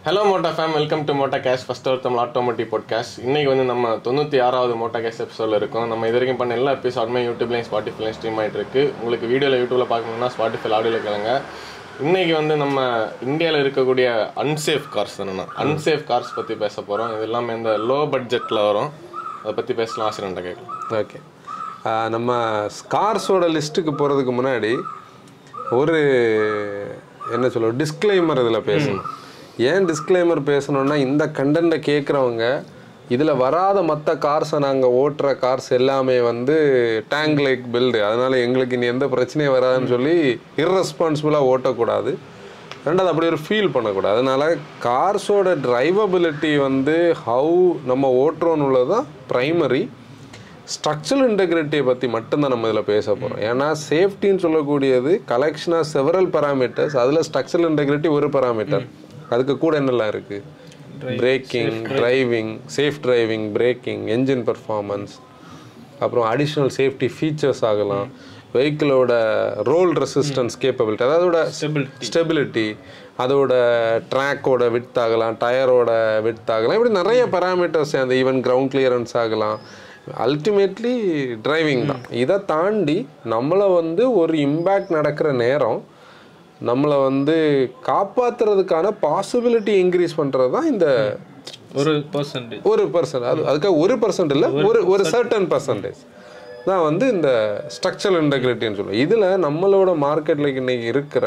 Hello மோட்டா ஃபேம் welcome to மோட்டா கேஷ் ஃபர்ஸ்ட் ஒரு தமிழ் ஆட்டோமேட்டிவ் பாட்காஸ்ட் இன்னைக்கு வந்து நம்ம தொண்ணூற்றி ஆறாவது மோட்டா கேஷ் எபிசோடில் இருக்கோம் நம்ம இது வரைக்கும் பண்ண எல்லா எபிசோடுமே யூடியூப்லையும் ஸ்பாட்டிஃபைலையும் ஸ்ட்ரீம் ஆகிட்டு இருக்கு உங்களுக்கு வீடியோவில் யூடியூப்ல பார்க்கணும்னா ஸ்பாட்டிஃபை ஆடியோவில் கேளுங்க இன்னைக்கு வந்து நம்ம இந்தியாவில் இருக்கக்கூடிய அன்சேஃப் கார்ஸ் தானே அன்சேஃப் கார்ஸ் பற்றி பேச போகிறோம் இது எல்லாமே இந்த லோ பட்ஜெட்டில் வரும் அதை பற்றி பேசலாம் ஆசிரியன்ட்ட கேட்கலாம் ஓகே நம்ம ஸ்கார்ஸோட லிஸ்ட்டுக்கு போகிறதுக்கு முன்னாடி ஒரு என்ன சொல்ல டிஸ்க்ளைமர் இதில் பேசணும் ஏன் டிஸ்க்ளைமர் பேசணும்னா இந்த கண்டென்ட்டை கேட்குறவங்க இதில் வராத மற்ற கார்ஸை நாங்கள் ஓட்டுற கார்ஸ் எல்லாமே வந்து டேங்க் லைக் பில்டு அதனால் எங்களுக்கு இனி எந்த பிரச்சனையும் வராதுன்னு சொல்லி இர்ரெஸ்பான்சிபிளாக ஓட்டக்கூடாது ரெண்டாவது அப்படி ஒரு ஃபீல் பண்ணக்கூடாது அதனால கார்ஸோட டிரைவபிலிட்டி வந்து ஹவு நம்ம ஓட்டுறோன்னு உள்ளது தான் ப்ரைமரி ஸ்ட்ரக்சரல் இன்டெகிரிட்டியை பற்றி மட்டும்தான் நம்ம இதில் பேச போகிறோம் ஏன்னா சேஃப்டின்னு சொல்லக்கூடியது கலெக்ஷன் ஆஃப் செவரல் பராமீட்டர்ஸ் அதில் ஸ்ட்ரக்சரல் இன்டெகிரிட்டி ஒரு பராமீட்டர் அதுக்கு கூட என்னெல்லாம் இருக்குது braking driving safe driving braking engine performance அப்புறம் அடிஷ்னல் சேஃப்டி ஃபீச்சர்ஸ் ஆகலாம் வெஹிக்கிளோட ரோல் ரெசிஸ்டன்ஸ் கேப்பபிலிட்டி அதாவது ஸ்டெபிலிட்டி அதோட ட்ராக்கோட விட்த் ஆகலாம் டயரோட விட்த் ஆகலாம் இப்படி நிறைய பராமீட்டர்ஸ் அந்த ஈவன் கிரவுண்ட் கிளியரன்ஸ் ஆகலாம் அல்டிமேட்லி டிரைவிங் தான் இதை தாண்டி நம்மளை வந்து ஒரு இம்பேக்ட் நடக்கிற நேரம் நம்மளை வந்து காப்பாத்துறதுக்கான பாசிபிலிட்டி இன்க்ரீஸ் பண்ணுறது தான் இந்த ஒரு பர்சன்டேஜ் ஒரு பர்சன்ட் அது அதுக்காக ஒரு பர்சன்ட் இல்லை ஒரு ஒரு சர்டன் பர்சன்டேஜ் தான் வந்து இந்த ஸ்ட்ரக்சரல் இன்டெகிரிட்டின்னு சொல்லுவோம் இதில் நம்மளோட மார்க்கெட்டில் இன்னைக்கு இருக்கிற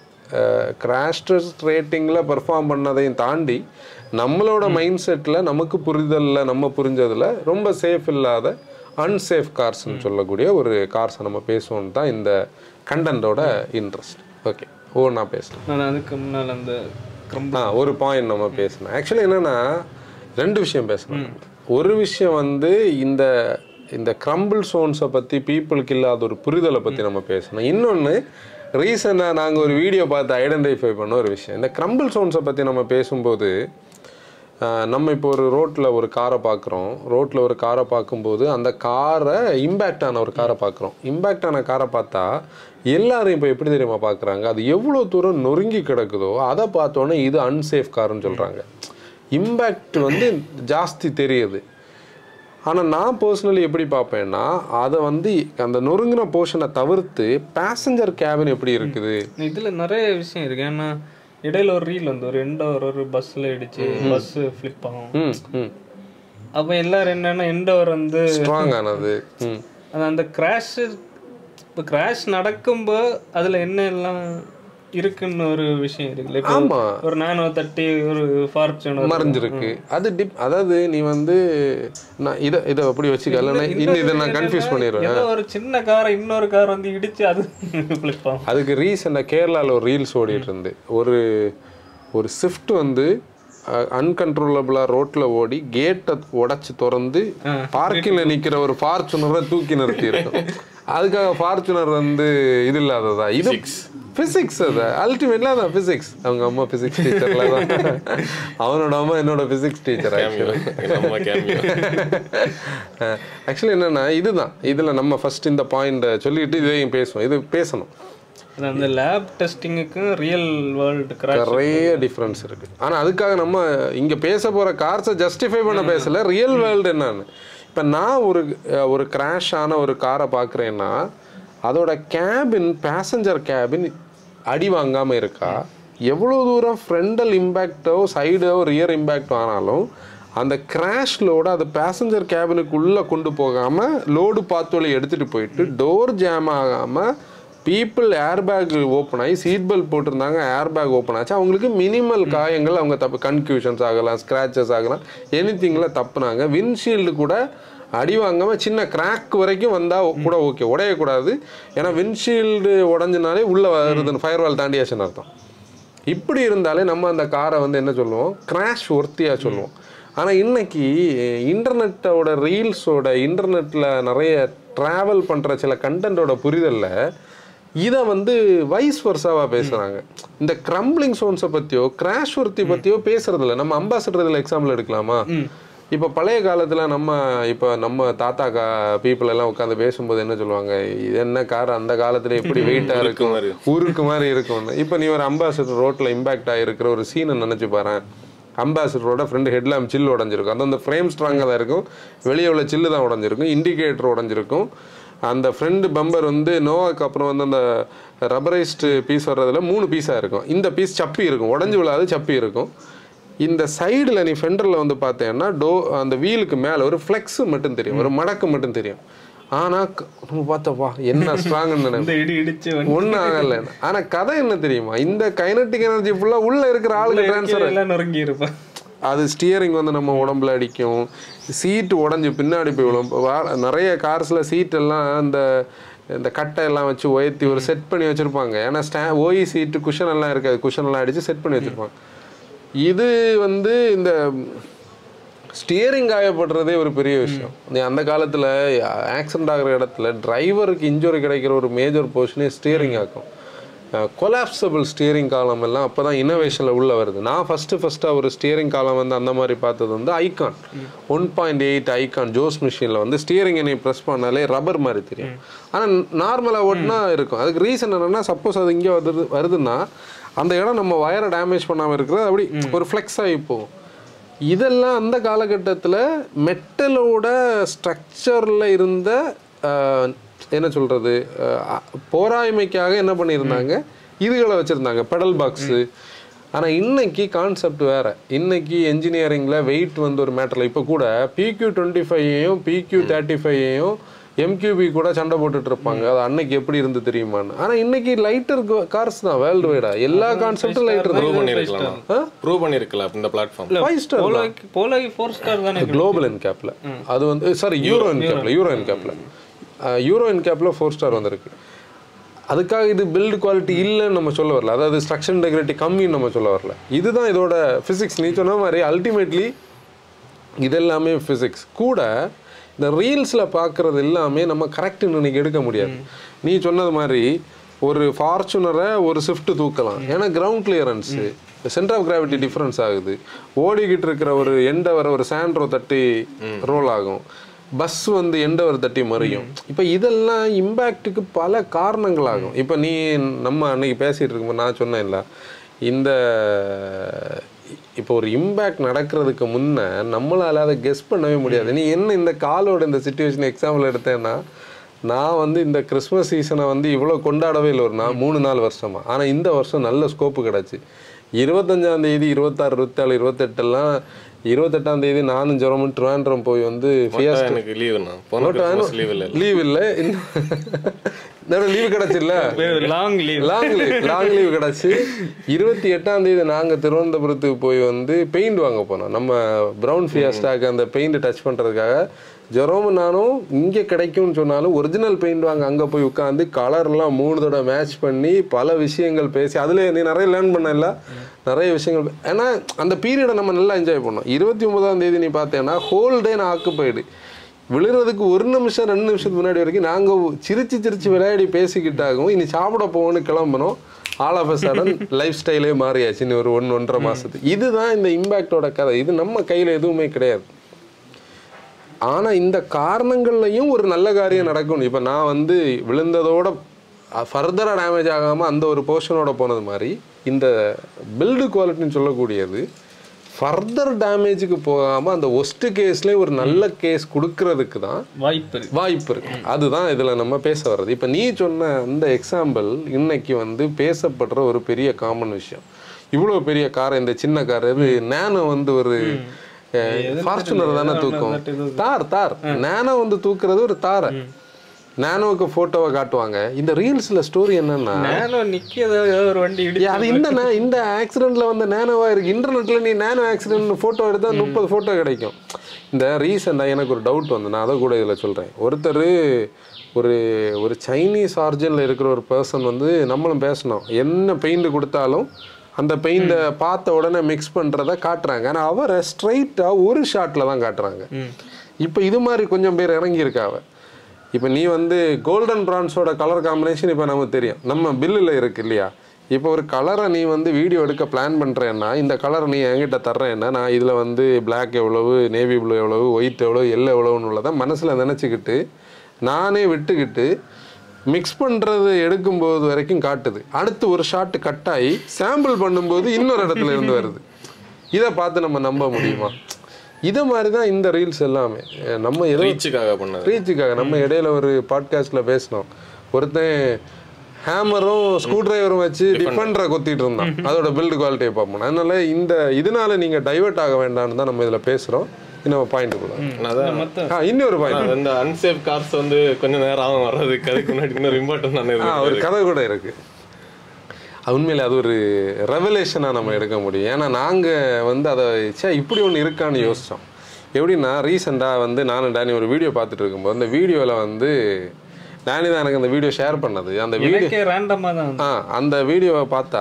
கிராஷ்டர்ஸ் ரேட்டிங்கில் பெர்ஃபார்ம் பண்ணதையும் தாண்டி நம்மளோட மைண்ட் செட்டில் நமக்கு புரிதலில் நம்ம புரிஞ்சதில் ரொம்ப சேஃப் இல்லாத அன்சேஃப் கார்ஸ்னு சொல்லக்கூடிய ஒரு கார்ஸை நம்ம பேசுவோம் தான் இந்த கண்டென்ட்டோட இன்ட்ரெஸ்ட் ஓகே ஓ நான் பேசுகிறேன் நான் அதுக்கு முன்னால் அந்த ஆ ஒரு பாயிண்ட் நம்ம பேசணும் ஆக்சுவலி என்னன்னா ரெண்டு விஷயம் பேசணும் ஒரு விஷயம் வந்து இந்த இந்த கிரம்பிள் சோன்ஸை பற்றி பீப்புளுக்கு இல்லாத ஒரு புரிதலை பற்றி நம்ம பேசணும் இன்னொன்று ரீசெண்டாக நாங்கள் ஒரு வீடியோ பார்த்து ஐடென்டிஃபை பண்ண ஒரு விஷயம் இந்த கிரம்பிள் சோன்ஸை பற்றி நம்ம பேசும்போது ஆ, நம்ம இப்போ ஒரு ரோட்டில் ஒரு காரை பார்க்குறோம் ரோட்டில் ஒரு காரை பார்க்கும்போது அந்த காரை இம்பேக்ட் ஆன ஒரு காரை பார்க்குறோம் இம்பேக்ட் ஆன காரை பார்த்தா எல்லாரும் இப்போ எப்படி தெரியுமா பார்க்குறாங்க அது எவ்வளோ தூரம் நொறுங்கி கிடக்குதோ அதை பார்த்தோன்னே இது அன்சேஃப் காருன்னு சொல்கிறாங்க இம்பேக்ட் வந்து ஜாஸ்தி தெரியுது ஆனால் நான் பர்சனலி எப்படி பார்ப்பேன்னா அதை வந்து அந்த நொறுங்கின போர்ஷனை தவிர்த்து பேசஞ்சர் கேபின் எப்படி இருக்குது இதுல நிறைய விஷயம் இருக்கு ஏன்னா இடையில ஒரு ரீல் வந்து ஒரு எண்ட் ஒரு ஒரு பஸ்ல இடிச்சு பஸ் ஃபிளிப் ஆகும் ம் ம் அப்ப எல்லாரும் என்னன்னா எண்டவர் வந்து ஸ்ட்ராங் ஆனது ம் அது அந்த கிராஷ் இப்போ கிராஷ் நடக்கும்போது அதுல என்ன எல்லாம் இருக்குன்னு ஒரு விஷயம் இருக்குல்ல இப்போ ஆமா. ஒரு நானோ தட்டி ஒரு ஃபார்ச்சுனர் மறைஞ்சிருக்கு அது டிப் அதாவது நீ வந்து நான் இதை இதை அப்படி வச்சுக்க இல்லைன்னா இன்னும் இதை நான் கன்ஃபியூஸ் பண்ணிடுவேன் ஏதோ ஒரு சின்ன காரை இன்னொரு கார் வந்து இடிச்சு அது ஃபிளிப் ஆகும் அதுக்கு ரீசெண்டாக கேரளாவில் ஒரு ரீல்ஸ் ஓடிட்டு இருந்து ஒரு ஒரு ஸ்விஃப்ட் வந்து அன்கன்ட்ரோலபிளாக ரோட்டில் ஓடி கேட்டை உடைச்சு திறந்து பார்க்கிங்கில் நிற்கிற ஒரு ஃபார்ச்சுனரை தூக்கி நிறுத்தி இருக்கும் அதுக்காக ஃபார்ச்சுனர் வந்து இது இல்லாததா இது ஃபிசிக்ஸ் அது அல்டிமேட்ல அதான் ஃபிசிக்ஸ் அவங்க அம்மா ஃபிசிக்ஸ் டீச்சர்ல தான் அவனோட அம்மா என்னோட ஃபிசிக்ஸ் டீச்சர் ஆக்சுவலி நம்ம கேமியோ ஆக்சுவலி என்னன்னா இதுதான் இதில் நம்ம ஃபர்ஸ்ட் இந்த பாயிண்ட் சொல்லிட்டு இதையும் பேசுவோம் இது பேசணும் அது அந்த லேப் டெஸ்டிங்குக்கும் ரியல் வேர்ல்டு கிராஷ் நிறைய டிஃப்ரென்ஸ் இருக்கு ஆனா அதுக்காக நம்ம இங்க பேச போற கார்ஸை ஜஸ்டிஃபை பண்ண பேசல ரியல் வேர்ல்டு என்னன்னு இப்ப நான் ஒரு அஹ், ஒரு கிராஷ் ஆன ஒரு காரை பார்க்குறேன்னா அதோட கேபின் பேசஞ்சர் கேபின் அடி வாங்காம இருக்கா எவ்வளோ தூரம் ஃப்ரண்டல் இம்பேக்டோ சைடோ ரியர் இம்பேக்டோ ஆனாலும் அந்த கிராஷ் லோடு அது பேசஞ்சர் கேபினுக்குள்ளே கொண்டு போகாமல் லோடு பாத்தோலை எடுத்துகிட்டு போயிட்டு டோர் ஜாம் ஆகாமல் பீப்புள் ஏர்பேக் ஓப்பன் ஆகி சீட் பெல்ட் போட்டிருந்தாங்க ஏர்பேக் ஓப்பன் ஆச்சு அவங்களுக்கு மினிமல் காயங்கள் அவங்க தப்பு கன்ஃபியூஷன்ஸ் ஆகலாம் ஸ்க்ராச்சஸ் ஆகலாம் எனி தப்புனாங்க விண்ட்ஷீல்டு கூட அடி வாங்காம சின்ன கிராக் வரைக்கும் வந்தா கூட ஓகே உடையக்கூடாது ஏன்னா விண்ட்ஷீல்டு உடஞ்சினாலே உள்ள வருதுன்னு ஃபயர் வால் தாண்டியாச்சுன்னு அர்த்தம் இப்படி இருந்தாலே நம்ம அந்த காரை வந்து என்ன சொல்லுவோம் கிராஷ் ஒர்த்தியாக சொல்லுவோம் ஆனால் இன்னைக்கு இன்டர்நெட்டோட ரீல்ஸோட இன்டர்நெட்டில் நிறைய ட்ராவல் பண்ணுற சில கண்டென்ட்டோட புரிதலில் இதை வந்து வைஸ் வர்ஸாவாக பேசுகிறாங்க இந்த கிரம்பிளிங் சோன்ஸை பற்றியோ கிராஷ் ஒர்த்தி பற்றியோ பேசுறதில்ல நம்ம அம்பாசிடர் இதில் எக்ஸாம்பிள் எடுக்கலாமா இப்போ பழைய காலத்தில் நம்ம இப்போ நம்ம தாத்தா கா பீப்புள் எல்லாம் உட்காந்து பேசும்போது என்ன சொல்லுவாங்க இது என்ன கார் அந்த காலத்தில் எப்படி வெயிட்டாக இருக்கும் மாதிரி. உருக்கு மாதிரி இருக்கும்னு இப்போ நீ ஒரு அம்பாசிடர் ரோட்டில் இம்பாக்ட் ஆகிருக்கிற ஒரு சீனை நினச்சி பாரேன் அம்பாசிடரோட ஃப்ரண்ட் ஹெட்லாம்ப் சில்லு உடஞ்சிருக்கும் அது அந்த ஃப்ரேம் ஸ்ட்ராங்காக தான் இருக்கும் வெளியே உள்ள சில்லு தான் உடஞ்சிருக்கும் இண்டிகேட்டர் உடஞ்சிருக்கும் அந்த ஃப்ரண்ட் பம்பர் வந்து நோவாக்கு அப்புறம் வந்து அந்த ரப்பரைஸ்டு பீஸ் வர்றதுல மூணு பீஸாக இருக்கும் இந்த பீஸ் சப்பி இருக்கும் உடஞ்சி விழாது சப்பி இருக்கும் இந்த சைடில் நீ ஃபெண்டரில் வந்து பார்த்தேன்னா டோ அந்த வீலுக்கு மேலே ஒரு ஃப்ளெக்ஸ் மட்டும் தெரியும் ஒரு மடக்கு மட்டும் தெரியும் ஆனால் நம்ம பார்த்தப்பா என்ன ஸ்ட்ராங்னு நினைப்போம் இந்த இடி இடிச்சு வந்து ஒன்றும் ஆகல ஆனா கதை என்ன தெரியுமா இந்த கைனட்டிக் எனர்ஜி ஃபுல்லா உள்ள இருக்கிற ஆளுக்கு ட்ரான்ஸ்ஃபர் எல்லாம் நொறுங்கி இருப்பேன் அது ஸ்டியரிங் வந்து நம்ம உடம்புல அடிக்கும் சீட்டு உடஞ்சி பின்னாடி போய் விழும் இப்ப வா- நிறைய கார்ஸ்ல சீட் எல்லாம் இந்த இந்த கட்டை எல்லாம் வச்சு உயர்த்தி ஒரு செட் பண்ணி வச்சிருப்பாங்க ஏன்னா ஸ்டா ஓஇ சீட்டு குஷன் எல்லாம் இருக்காது குஷன் எல்லாம் அடிச்சு செட் பண்ணி வச்சிருப்பாங்க இது வந்து இந்த ஸ்டியரிங் காயப்படுறதே ஒரு பெரிய விஷயம் நீ அந்த காலத்தில் ஆக்சிடென்ட் ஆகிற இடத்துல டிரைவருக்கு இன்ஜுரி கிடைக்கிற ஒரு மேஜர் போர்ஷனே ஸ்டியரிங் ஆக்கும் கொலாப்சபிள் ஸ்டியரிங் காலம் எல்லாம் அப்போ தான் இன்னோவேஷனில் உள்ள வருது நான் ஃபஸ்ட்டு ஃபஸ்ட்டாக ஒரு ஸ்டியரிங் காலம் வந்து அந்த மாதிரி பார்த்தது வந்து Ikon one point eight Ikon ஜோஸ் மிஷினில் வந்து ஸ்டியரிங் என்னை ப்ரெஸ் பண்ணாலே ரப்பர் மாதிரி தெரியும் ஆனால் நார்மலாக ஓட்டினா இருக்கும் அதுக்கு ரீசன் என்னென்னா சப்போஸ் அது இங்கே வருது வருதுன்னா அந்த இடம் நம்ம வயரை டேமேஜ் பண்ணாமல் இருக்கிறது அப்படி ஒரு ஃப்ளெக்ஸ் ஆகி போகும் இதெல்லாம் அந்த காலகட்டத்தில் மெட்டலோட ஸ்ட்ரக்சரில் இருந்த ஆஹ், என்ன சொல்கிறது போராய்மைக்காக என்ன பண்ணியிருந்தாங்க இதுகளை வச்சுருந்தாங்க பெடல் பாக்ஸு ஆனால் இன்னைக்கு கான்செப்ட் வேற இன்னைக்கு என்ஜினியரிங்கில் வெயிட் வந்து ஒரு மேட்டரில் இப்போ கூட பிக்யூ டுவெண்ட்டி ஃபைவையும் பிக்யூ தேர்ட்டி ஃபைவையும் எம்கியூபி கூட சண்டை போட்டுட்டு இருப்பாங்க அது அன்னைக்கு எப்படி இருந்து தெரியுமான்னு ஆனால் இன்னைக்கு லைட்டர் கார்ஸ் தான் வேர்ல்டு வைடா எல்லா கான்செப்டும் லைட்டர் ப்ரூவ் தான் பண்ணிருக்கலாம் ப்ரூவ் பண்ணிருக்கலாம் இந்த பிளாட்ஃபார்ம் ஃபைவ் ஸ்டார் போலாகி போலாகி ஃபோர் ஸ்டார் தானே குளோபல் என்கேப்ல அது வந்து சாரி யூரோ என்கேப்ல யூரோ என்கேப்ல யூரோ என்கேப்ல ஃபோர் ஸ்டார் வந்திருக்கு அதுக்காக இது பில்டு குவாலிட்டி இல்லைன்னு நம்ம சொல்ல வரல அதாவது ஸ்ட்ரக்சர் இன்டெகிரிட்டி கம்மின்னு நம்ம சொல்ல வரல இதுதான் இதோட ஃபிசிக்ஸ் நீ சொன்ன மாதிரி அல்டிமேட்லி இதெல்லாமே ஃபிசிக்ஸ் கூட இந்த ரீல்ஸில் பார்க்குறது எல்லாமே நம்ம கரெக்டுன்னு இன்னைக்கு எடுக்க முடியாது நீ சொன்னது மாதிரி ஒரு ஃபார்ச்சுனரை ஒரு ஸ்விஃப்ட் தூக்கலாம் ஏன்னா ground clearance centre of gravity difference ஆகுது ஓடிக்கிட்டு இருக்கிற ஒரு எண்டவரை ஒரு சாண்ட்ரோ தட்டி ரோல் ஆகும் பஸ் வந்து எண்டவர் தட்டி மறியும் இப்போ இதெல்லாம் இம்பேக்ட்டுக்கு பல காரணங்கள் ஆகும் இப்போ நீ நம்ம அன்னைக்கு பேசிகிட்டு இருக்கும்போது நான் சொன்னேன்ல இந்த இப்போ ஒரு இம்பேக்ட் நடக்கிறதுக்கு முன்ன நம்மளால அதை கெஸ் பண்ணவே முடியாது நீ என்ன இந்த காலோட இந்த சுச்சுவேஷன் எக்ஸாம்பிள் எடுத்தேன்னா நான் வந்து இந்த கிறிஸ்மஸ் சீசனை வந்து இவ்வளோ கொண்டாடவே இல்லை ஒரு நான் மூணு நாலு வருஷமா ஆனால் இந்த வருஷம் நல்ல ஸ்கோப்பு கிடச்சி இருபத்தஞ்சாம் தேதி இருபத்தாறு இருபத்தேழு இருபத்தெட்டெல்லாம் இருபத்தெட்டாம் தேதி நானும் ஜுரமும் ட்ரிவாண்ட்ரம் போய் வந்து ஃபியாஸ்ட் எனக்கு லீவுண்ணா போன கிறிஸ்மஸ் லீவ் இல்லை லீவ் இல்லை இன்னும் லீவு கிடச்சில்ல long leave long leave long leave கிடச்சி இருபத்தி எட்டாம் தேதி நாங்கள் திருவனந்தபுரத்துக்கு போய் வந்து பெயிண்ட் வாங்க போனோம் நம்ம ப்ரௌன் ஃபியாஸ்டாக்கு அந்த பெயிண்ட் டச் பண்ணுறதுக்காக ஜெரோமு நானும் இங்கே கிடைக்கும்னு சொன்னாலும் ஒரிஜினல் பெயிண்ட் வாங்க அங்கே போய் உட்காந்து கலர்லாம் மூணு தடவை மேட்ச் பண்ணி பல விஷயங்கள் பேசி அதில் நீ நிறைய லேர்ன் பண்ணல நிறைய விஷயங்கள் பே- ஏன்னா அந்த பீரியடை நம்ம நல்லா என்ஜாய் பண்ணோம் இருபத்தி ஒன்பதாம் தேதி நீ பார்த்தேன்னா ஹோல் டே நான் ஆக்குப்பைடு விழுறதுக்கு ஒரு நிமிஷம் ரெண்டு நிமிஷத்துக்கு முன்னாடி வரைக்கும் நாங்கள் சிரிச்சு சிரிச்சு விளையாடி பேசிக்கிட்டாகவும் இனி சாப்பிட போவோம்னு கிளம்பணும் ஆல் ஆஃப் சடன் லைஃப் ஸ்டைலே மாறியாச்சு இன்னும் ஒரு ஒன்று ஒன்றரை மாசத்துக்கு இதுதான் இந்த இம்பேக்டோட கதை இது நம்ம கையில் எதுவுமே கிடையாது ஆனா இந்த காரணங்கள்லையும் ஒரு நல்ல காரியம் நடக்கும் இப்போ நான் வந்து விழுந்ததோட ஃபர்தராக டேமேஜ் ஆகாம அந்த ஒரு போர்ஷனோட போனது மாதிரி இந்த பில்டு குவாலிட்டின்னு சொல்லக்கூடியது ஃபர்தர் டேமேஜுக்கு போகாம அந்த ஒஸ்ட் கேஸ்லேயே ஒரு நல்ல கேஸ் கொடுக்கறதுக்கு தான் வாய்ப்பு இருக்கு வாய்ப்பு இருக்கு அதுதான் இதுல நம்ம பேச வர்றது இப்ப நீ சொன்ன அந்த எக்ஸாம்பிள் இன்னைக்கு வந்து பேசப்படுற ஒரு பெரிய காமன் விஷயம் இவ்வளவு பெரிய கார் இந்த சின்ன கார் இது நேனோ வந்து ஒரு ஃபார்ச்சுனர் தானே தூக்கும் தார் தார் நேனோ வந்து தூக்குறது ஒரு தாரை நேனோவுக்கு போட்டோவை காட்டுவாங்க இந்த ரீல்ஸ்ல ஸ்டோரி என்னன்னா நேனோ நிக்கதோ ஏதோ ஒரு வண்டி ஏய், இடிச்சு அது இந்த நே- இந்த ஆக்சிடென்ட்ல வந்த நேனோவா இருக்கு இன்டர்நெட்ல நீ நேனோ ஆக்சிடென்ட் போட்டோ எடுத்தா முப்பது போட்டோ கிடைக்கும் இந்த ரீசெண்டாக எனக்கு ஒரு டவுட் வந்து நான் அதை கூட இதில் சொல்கிறேன் ஒருத்தர் ஒரு ஒரு சைனீஸ் ஆர்ஜனில் இருக்கிற ஒரு பர்சன் வந்து நம்மளும் பேசணும் என்ன பெயிண்ட் கொடுத்தாலும் அந்த பெயிண்டை பார்த்த உடனே மிக்ஸ் பண்ணுறத காட்டுறாங்க ஆனால் அவரை ஸ்ட்ரைட்டாக ஒரு ஷாட்டில் தான் காட்டுறாங்க இப்போ இது மாதிரி கொஞ்சம் பேர் இறங்கியிருக்காவ இப்போ நீ வந்து கோல்டன் பிரான்ஸோட கலர் காம்பினேஷன் இப்போ நமக்கு தெரியும் நம்ம பில்லில் இருக்கு இல்லையா இப்போ ஒரு கலரை நீ வந்து வீடியோ எடுக்க பிளான் பண்ணுறேன்னா இந்த கலர் நீ என்கிட்ட தர்றேன்னா நான் இதில் வந்து Black எவ்வளவு நேவி ப்ளூ எவ்வளவு ஒயிட் எவ்வளவு எல்லோ எவ்வளவுன்னு உள்ளதை மனசில் நினச்சிக்கிட்டு நானே விட்டுக்கிட்டு மிக்ஸ் பண்ணுறது எடுக்கும்போது வரைக்கும் காட்டுது அடுத்து ஒரு ஷாட் கட் ஆகி சாம்பிள் பண்ணும்போது இன்னொரு இடத்துல இருந்து வருது இதை பார்த்து நம்ம நம்ப முடியுமா இதை மாதிரி தான் இந்த ரீல்ஸ் எல்லாமே அஹ் நம்ம ஏதோ ரீச்சுக்காக பண்ணது ரீச்சுக்காக நம்ம இடையில ஒரு பாட்காஸ்ட்ல பேசினோம் ஒருத்தன் ஹேமரும் ஸ்க்ரூ டிரைவரும் வச்சு டிஃபெண்டரை கொத்திட்டு இருந்தான் அதோட பில்டு குவாலிட்டியை பார்ப்போம் அதனால இந்த இதனால நீங்க டைவர்ட் ஆக வேண்டாம்னு தான் நம்ம இதுல பேசுறோம் இன்னும் பாயிண்ட் கூட அதான் மத்த ஆ இன்னொரு பாயிண்ட் இந்த அன்சேஃப் கார்ஸ் வந்து கொஞ்ச நேரம் ஆகும் வர்றதுக்கு அதுக்கு முன்னாடி இன்னொரு இம்பார்ட்டன் ஆ நான் ஒரு கதை கூட இருக்கு அது உண்மையில அது ஒரு ரெவலேஷனாக நம்ம எடுக்க முடியும் ஏன்னா நாங்கள் வந்து அதை சே இப்படி ஒன்று இருக்கான்னு யோசித்தோம் எப்படின்னா ரீசெண்டாக வந்து நானும் டேனி ஒரு வீடியோ பார்த்துட்டு இருக்கும்போது அந்த வீடியோவில் வந்து டேனி தான் எனக்கு அந்த வீடியோ ஷேர் பண்ணது அந்த வீடியோ எனக்கே ரேண்டமா தான் வந்து ஆ அந்த வீடியோவை பார்த்தா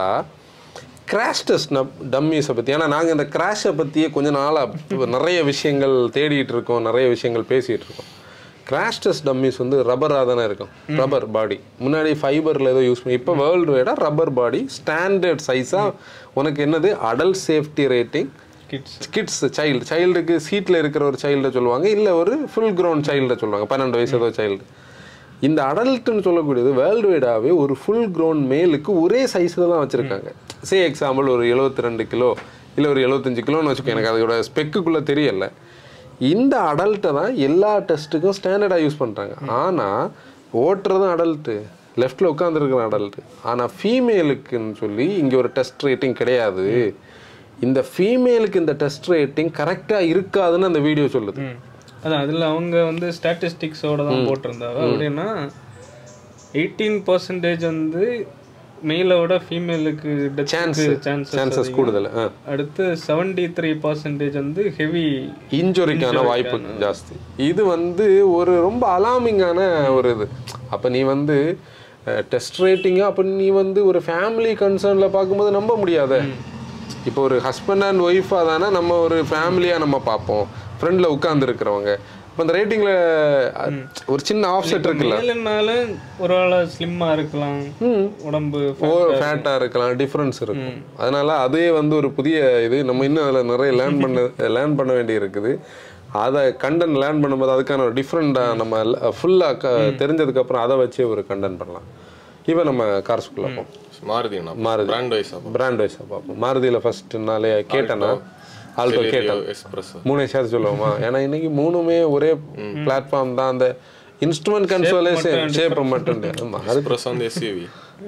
கிராஷ் டெஸ்ட் டம்மீஸை பற்றி ஏன்னா நாங்கள் இந்த கிராஷை பற்றியே கொஞ்ச நாளாக நிறைய விஷயங்கள் தேடிட்டு இருக்கோம் நிறைய விஷயங்கள் பேசிகிட்டு இருக்கோம் கிராஷ் டெஸ்ட் டம்மீஸ் வந்து ரப்பராக தானே இருக்கும் ரப்பர் பாடி முன்னாடி ஃபைபரில் ஏதோ யூஸ் பண்ணி இப்போ வேர்ல்டு வைடாக ரப்பர் பாடி ஸ்டாண்டர்ட் சைஸாக உனக்கு என்னது adult safety rating kids kids child சைல்டுக்கு சீட்டில் இருக்கிற ஒரு சைல்டை சொல்லுவாங்க இல்லை ஒரு ஃபுல் க்ரௌண்ட் சைல்டை சொல்லுவாங்க பன்னெண்டு வயசு ஏதோ சைல்டு இந்த அடல்ட்னு சொல்லக்கூடியது வேர்ல்டு வைடாகவே ஒரு ஃபுல் க்ரௌண்ட் மேலுக்கு ஒரே சைஸில் தான் வச்சுருக்காங்க சே எக்ஸாம்பிள் ஒரு 72 ரெண்டு கிலோ இல்லை ஒரு 75 கிலோன்னு வச்சுக்கோ எனக்கு அதோட ஸ்பெக்குக்குள்ளே தெரியல இந்த அடல்ட்டை தான் எல்லா டெஸ்ட்டுக்கும் ஸ்டாண்டர்டாக யூஸ் பண்ணுறாங்க ஆனால் ஓட்டுறதும் அடல்ட்டு லெஃப்டில் உட்காந்துருக்கிற அடல்ட்டு ஆனால் ஃபீமேலுக்குன்னு சொல்லி இங்கே ஒரு டெஸ்ட் ரேட்டிங் கிடையாது இந்த ஃபீமேலுக்கு இந்த டெஸ்ட் ரேட்டிங் கரெக்டாக இருக்காதுன்னு அந்த வீடியோ சொல்லுது அதான் அதுல அவங்க வந்து ஸ்டாட்டிஸ்டிக்ஸோட தான் போட்டிருந்தாங்க அப்படின்னா எயிட்டீன் பர்சன்டேஜ் வந்து மெயிலோட ஃபீமேலுக்கு சான்ஸ் சான்சஸ் சான்சஸ் கூடுதல் ஆ அடுத்து செவன்டி த்ரீ பர்சன்டேஜ் வந்து ஹெவி இன்ஜுரிக்கான வாய்ப்பு ஜாஸ்தி இது வந்து ஒரு ரொம்ப அலாமிங்கான ஒரு இது அப்போ நீ வந்து டெஸ்ட் ரேட்டிங்காக அப்போ நீ வந்து ஒரு ஃபேமிலி கன்சர்னில் பார்க்கும்போது நம்ப முடியாத இப்போ ஒரு ஹஸ்பண்ட் அண்ட் ஒய்ஃபாக தானே நம்ம ஒரு ஃபேமிலியாக நம்ம பார்ப்போம் ஃப்ரெண்டில் உட்காந்துருக்கிறவங்க இப்போ அந்த ரேட்டிங்கில் ஒரு சின்ன ஆஃப்செட் இருக்குல்ல மேலுனாலும் ஒரு வேளை ஸ்லிம்மா இருக்கலாம் உடம்பு ஓவர் ஃபேட்டாக இருக்கலாம் டிஃப்ரென்ஸ் இருக்கும் அதனால அதே வந்து ஒரு புதிய இது நம்ம இன்னும் அதில் நிறைய லேர்ன் பண்ண லேர்ன் பண்ண வேண்டி இருக்குது அதை கண்டென்ட் லேர்ன் பண்ணும்போது அதுக்கான ஒரு டிஃப்ரெண்ட்டாக நம்ம ஃபுல்லாக க தெரிஞ்சதுக்கப்புறம் அதை வச்சே ஒரு கண்டென்ட் பண்ணலாம் இப்போ நம்ம கார்ஸ்குள்ளே பார்ப்போம் மாருதிண்ணா மாருதி. பிராண்ட் வைஸ் பிராண்ட் வைஸாக பார்ப்போம் மாருதியில் ஃபர்ஸ்ட் நாளே கேட்டேன்னா ஆல்டோ கேட்டேன் எக்ஸ்பிரஸ் மூணே சேர்த்து சொல்லுவோமா ஏன்னா இன்னைக்கு மூணுமே ஒரே பிளாட்ஃபார்ம் தான் அந்த இன்ஸ்ட்ருமெண்ட் கன்சோலேஷன் ஷேப்பை மட்டும் ஆமா, அது எக்ஸ்பிரஸ் வந்து எஸ்யூவி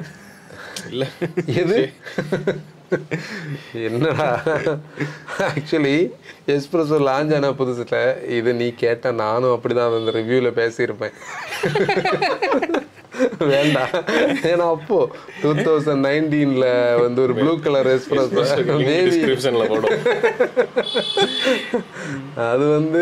இல்ல எது என்னடா ஆக்சுவலி எஸ்பிரஸோ லான்ச் ஆன புதுசுல இது நீ கேட்ட நானும் அப்படிதான் அந்த ரிவ்யூல பேசியிருப்பேன் வேண்டாம் ஏன்னா அப்போ டூ தௌசண்ட் நைன்டீன்ல வந்து ஒரு ப்ளூ கலர் எஸ்பிரஸோ பேபி டிஸ்கிரிப்ஷன்ல போடும் அது வந்து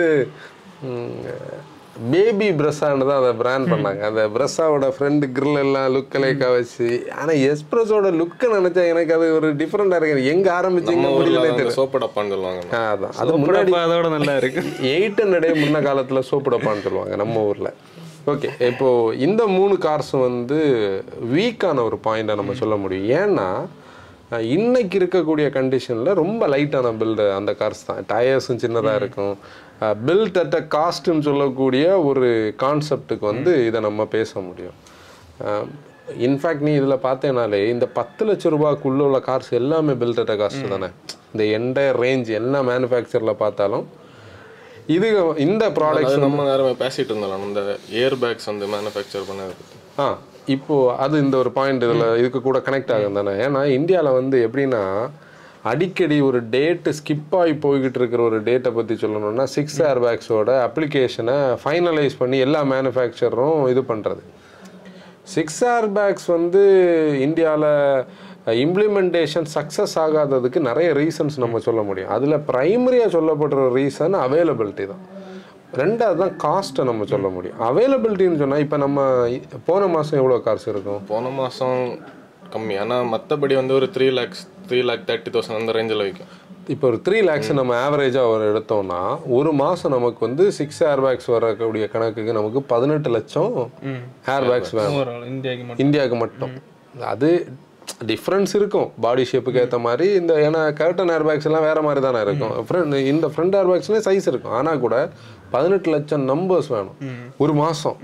பேபி பிரஸ்ஸான்னு தான் அதை பிராண்ட் பண்ணாங்க அந்த பிரஸ்ஸாவோட ஃப்ரெண்டு grill எல்லாம் லுக் லைக்கா வச்சு ஆனால் எஸ்பிரஸோட லுக்கை நினைச்சா எனக்கு அது ஒரு டிஃப்ரெண்டாக இருக்கு எங்க ஆரம்பிச்சு எங்க நம்ம ஊர்ல முடியல வந்து சோப்பு டப்பான்னு சொல்லுவாங்க ஆ, அதான் அது முன்னாடி முன்னாடி அதோட நல்லா இருக்கு எயிட் ஹண்ட்ரடே முன்ன காலத்துல சோப்பு டப்பான்னு சொல்லுவாங்க நம்ம ஊர்ல ஓகே இப்போ இந்த மூணு கார்ஸும் வந்து வீக்கான ஒரு பாயிண்டை நம்ம சொல்ல முடியும் ஏன்னா அஹ், இன்னைக்கு இருக்கக்கூடிய கண்டிஷனில் ரொம்ப லைட்டான பில்டு அந்த கார்ஸ் தான் டயர்ஸும் சின்னதாக இருக்கும் பில்ட் அட் அ காஸ்ட்னு சொல்லக்கூடிய ஒரு கான்செப்டுக்கு வந்து இதை நம்ம பேச முடியும் இன்ஃபேக்ட் நீ இதில் பார்த்தேனாலே இந்த பத்து லட்ச ரூபாய்க்குள்ள உள்ள கார்ஸ் எல்லாமே பில்ட் அட் அ காஸ்ட் தானே இந்த என்டையர் ரேஞ்ச் என்ன மேனுஃபேக்சரில் பார்த்தாலும் இது இந்த ப்ராடக்ட்ஸ் அது நம்ம நேரமே பேசிட்டு இருந்தோம் இந்த ஏர் பேக்ஸ் வந்து மேனுஃபேக்சர் பண்ணது பத்தி ஆ இப்போ அது இந்த ஒரு பாயிண்ட் இதில் இதுக்கு கூட கனெக்ட் ஆகும் தானே ஏன்னா இந்தியாவில் வந்து எப்படின்னா அடிக்கடி ஒரு டேட்டு ஸ்கிப் ஆகி போய்கிட்டு இருக்கிற ஒரு டேட்டை பற்றி சொல்லணும்னா சிக்ஸ் ஏர் பேக்ஸோட அப்ளிகேஷனை ஃபைனலைஸ் பண்ணி எல்லா மேனுஃபேக்சரும் இது பண்ணுறது சிக்ஸ் ஏர் பேக்ஸ் வந்து இந்தியாவில் இம்ப்ளிமெண்டேஷன் சக்ஸஸ் ஆகாததுக்கு நிறைய ரீசன்ஸ் நம்ம சொல்ல முடியும் அதில் ப்ரைமரியாக சொல்லப்படுற ரீசன் அவைலபிலிட்டி தான் ரெண்டாவது தான் காஸ்ட்டை நம்ம சொல்ல முடியும் அவைலபிலிட்டின்னு சொன்னால் இப்போ நம்ம இ- போன மாதம் எவ்வளோ காசு இருக்கும் போன மாசம் கம்மி ஆனா மத்தபடி வந்து ஒரு three lakhs three lakh thirty thousand அந்த ரேஞ்சில் விற்கும் இப்போ ஒரு த்ரீ லேக்ஸ் நம்ம ஆவரேஜாக ஒரு எடுத்தோம்னா ஒரு மாதம் நமக்கு வந்து சிக்ஸ் ஏர் பேக்ஸ் வரக்கூடிய கணக்குக்கு நமக்கு பதினெட்டு லட்சம் ஏர் பேக்ஸ் வேணும் ஓவரால் இந்தியாவுக்கு மட்டும் இந்தியாவுக்கு மட்டும் அது டிஃப்ரென்ஸ் இருக்கும் பாடி ஷேப்புக்கு ஏற்ற மாதிரி இந்த ஏன்னா கர்டன் ஏர் பேக்ஸ் எல்லாம் வேற மாதிரி தானே இருக்கும் ஃப்ரண்ட் இந்த ஃப்ரண்ட் ஏர் பேக்ஸ்லேயே சைஸ் இருக்கும் ஆனால் கூட பதினெட்டு லட்சம் நம்பர்ஸ் வேணும் ஒரு மாதம்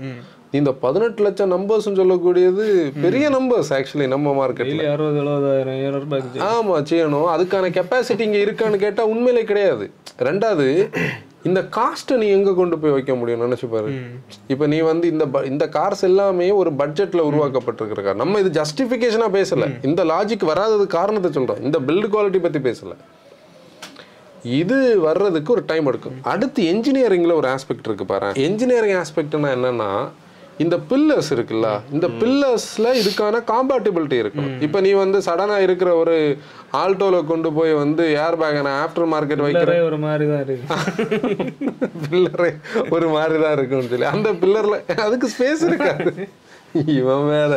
நீ இந்த பதினெட்டு லட்சம் நம்பர்ஸ்னு சொல்லக்கூடியது பெரிய நம்பர்ஸ் ஆக்சுவலி நம்ம மார்க்கெட்டில் டெய்லி அறுபது எழுபதாயிரம் ஏழு ரூபாய்க்கு ஆமா செய்யணும் அதுக்கான கெப்பாசிட்டி இங்க இருக்கான்னு கேட்டா உண்மையிலே கிடையாது ரெண்டாவது இந்த காஸ்ட்டை நீ எங்க கொண்டு போய் வைக்க முடியும் நினைச்சு பாரு இப்போ நீ வந்து இந்த ப- இந்த கார்ஸ் எல்லாமே ஒரு பட்ஜெட்ல உருவாக்கப்பட்டிருக்கிற கார் நம்ம இது ஜஸ்டிஃபிகேஷனா பேசல இந்த லாஜிக் வராதது காரணத்தை சொல்றோம் இந்த பில்டு குவாலிட்டி பத்தி பேசல இது வர்றதுக்கு ஒரு டைம் எடுக்கும் அடுத்து என்ஜினியரிங்ல ஒரு ஆஸ்பெக்ட் இருக்கு பாரு என்ஜினியரிங் ஆஸ்பெக்ட்னா என்னன்னா இந்த பில்லர்ஸ் இருக்குல்ல இந்த பில்லர்ஸ்ல இதுக்கான காம்பேட்டிபிலிட்டி இருக்கும் இப்போ நீ வந்து சடனா இருக்கிற ஒரு ஆல்டோல கொண்டு போய் வந்து ஏர் பேக் ஆஃப்டர் மார்க்கெட் வைக்கிற பில்லரே ஒரு மாதிரி தான் இருக்கு பில்லரே ஒரு மாதிரி தான் இருக்கும்னு சொல்லி அந்த பில்லர்ல அதுக்கு ஸ்பேஸ் இருக்காது இவன் மேல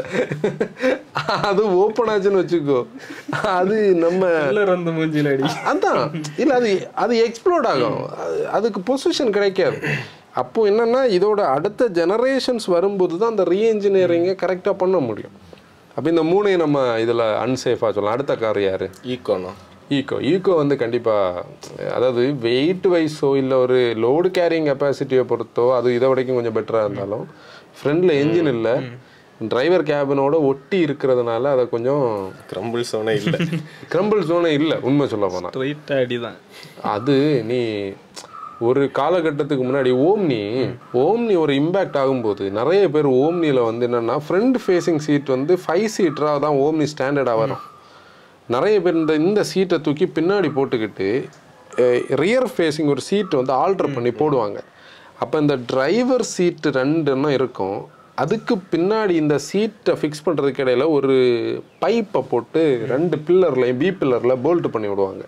அது ஓப்பன் ஆச்சுன்னு வச்சுக்கோ அது நம்ம பில்லர் வந்து மூஞ்சில அடி அதான் இல்ல அது அது எக்ஸ்ப்ளோர்ட் ஆகும் அது- அதுக்கு பொசிஷன் கிடைக்காது அப்போ என்னன்னா இதோட அடுத்த ஜெனரேஷன்ஸ் வரும்போது தான் அந்த ரீஎன்ஜினியரிங்கை கரெக்டாக பண்ண முடியும் அப்போ இந்த மூணையும் நம்ம இதில் அன்சேஃபாக சொல்லலாம் அடுத்த கார் யாரு ஈக்கோனா ஈகோ ஈகோ வந்து கண்டிப்பாக அதாவது வெயிட் வைஸோ இல்லை ஒரு லோடு கேரிங் கெப்பாசிட்டியை பொறுத்தோ அது இதை வரைக்கும் கொஞ்சம் பெட்டராக இருந்தாலும் ஃப்ரண்டில் என்ஜின் இல்லை டிரைவர் கேபினோட ஒட்டி இருக்கிறதுனால அதை கொஞ்சம் கிரம்பிள் சோனே இல்லை கிரம்பிள் ஜோனே இல்லை உண்மை சொல்ல போனால் ஸ்ட்ரைட்டா அடி தான் அது நீ ஒரு காலகட்டத்துக்கு முன்னாடி ஓம்னி ஓம்னி ஒரு இம்பேக்ட் ஆகும்போது நிறைய பேர் ஓம்னியில் வந்து என்னன்னா ஃப்ரண்ட் ஃபேஸிங் சீட் வந்து ஃபைவ் சீட்டராக தான் ஓம்னி ஸ்டாண்டர்டாக வரும் நிறைய பேர் இந்த இந்த சீட்டை தூக்கி பின்னாடி போட்டுக்கிட்டு ரியர் ஃபேஸிங் ஒரு சீட் வந்து ஆல்டர் பண்ணி போடுவாங்க அப்போ இந்த டிரைவர் சீட்டு ரெண்டுன்னா இருக்கும் அதுக்கு பின்னாடி இந்த சீட்டை ஃபிக்ஸ் பண்ணுறதுக்கு இடையில ஒரு பைப்பை போட்டு ரெண்டு பில்லர்லையும் பி பில்லரில் போல்ட் பண்ணி விடுவாங்க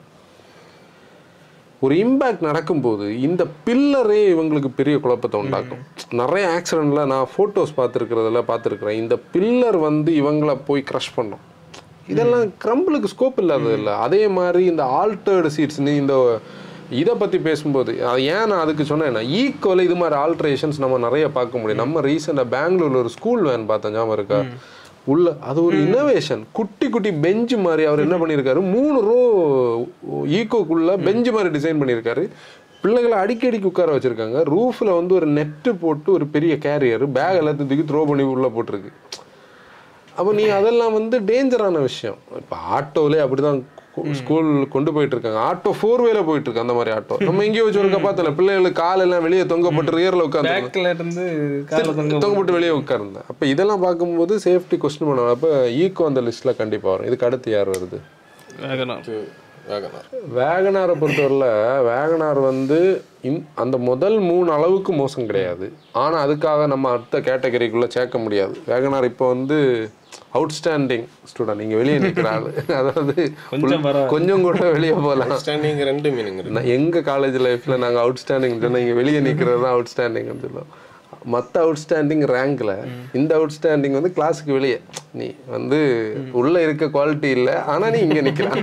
ஒரு இம்பேக்ட் நடக்கும்போது இந்த பில்லரே இவங்களுக்கு பெரிய குழப்பத்தை உண்டாக்கும் நிறைய ஆக்சிடென்ட்ல நான் ஃபோட்டோஸ் பார்த்துருக்கிறதுல பார்த்துருக்குறேன் இந்த பில்லர் வந்து இவங்கள போய் க்ரஷ் பண்ணும் இதெல்லாம் கிரம்பிளுக்கு ஸ்கோப் இல்லாதது இல்லை அதே மாதிரி இந்த ஆல்டர்டு சீட்ஸ் நீ இந்த இதை பற்றி பேசும்போது அது ஏன் நான் அதுக்கு சொன்னேன்னா ஈக்குவல் இது மாதிரி ஆல்ட்ரேஷன்ஸ் நம்ம நிறைய பார்க்க முடியும் நம்ம ரீசெண்டாக பெங்களூர்ல ஒரு ஸ்கூல் வேன் பார்த்தேன் ஞாபகம் இருக்கா உள்ள அது ஒரு இன்னோவேஷன் குட்டி குட்டி பெஞ்ச் மாதிரி அவர் என்ன பண்ணியிருக்காரு மூணு ரோ ஈக்கோக்குள்ள பெஞ்ச் மாதிரி டிசைன் பண்ணியிருக்காரு பிள்ளைகளை அடிக்கடிக்கு உட்கார வச்சிருக்காங்க ரூஃப்ல வந்து ஒரு நெட்டு போட்டு ஒரு பெரிய கேரியர் பேக் எல்லாத்தையும் தூக்கி த்ரோ பண்ணி உள்ள போட்டிருக்கு அப்போ நீ அதெல்லாம் வந்து டேஞ்சரான விஷயம் இப்போ ஆட்டோலே அப்படிதான் ஸ்கூல் கொண்டு போயிட்டு இருக்காங்க ஆட்டோ ஃபோர் வேல போயிட்டு இருக்கு அந்த மாதிரி ஆட்டோ நம்ம எங்கேயோ வச்சு ஒரு பார்த்தல பிள்ளைகளுக்கு கால் எல்லாம் வெளியே தொங்கப்பட்டு ரியர்ல உட்காந்து பேக்ல இருந்து கால தொங்க தொங்கப்பட்டு வெளியே உட்கார்ந்தேன் அப்போ இதெல்லாம் பார்க்கும்போது சேஃப்டி கொஸ்டின் பண்ணுவாங்க அப்போ ஈக்கோ அந்த லிஸ்ட்ல கண்டிப்பா வரும் இதுக்கு அடுத்து யார் வருது வேகனார் வேகனார் வேகனாரை பொறுத்தவரையில் வேகனார் வந்து இன் அந்த முதல் மூணு அளவுக்கு மோசம் கிடையாது ஆனால் அதுக்காக நம்ம அடுத்த கேட்டகரிக்குள்ளே சேர்க்க முடியாது வேகனார் இப்போ வந்து அவுட்ஸ்டாண்டிங் ஸ்டூடெண்ட் இங்கே வெளியே நிற்கிற ஆளு அதாவது கொஞ்சம் பரவாயில்ல. கொஞ்சம் கூட வெளியே போகலாம் ஸ்டாண்டிங் ரெண்டு மீனிங் இருக்கு நான் எங்க காலேஜ் லைஃப்ல நாங்க அவுட்ஸ்டாண்டிங் சொன்னா இங்க வெளியே நிக்கிறது தான் அவுட்ஸ்டாண்டிங் சொல்லுவோம் மற்ற அவுட்ஸ்டாண்டிங் ரேங்க்ல இந்த அவுட்ஸ்டாண்டிங் வந்து கிளாஸுக்கு வெளியே நீ வந்து உள்ள இருக்க குவாலிட்டி இல்ல ஆனா நீ இங்க நிக்கலாம்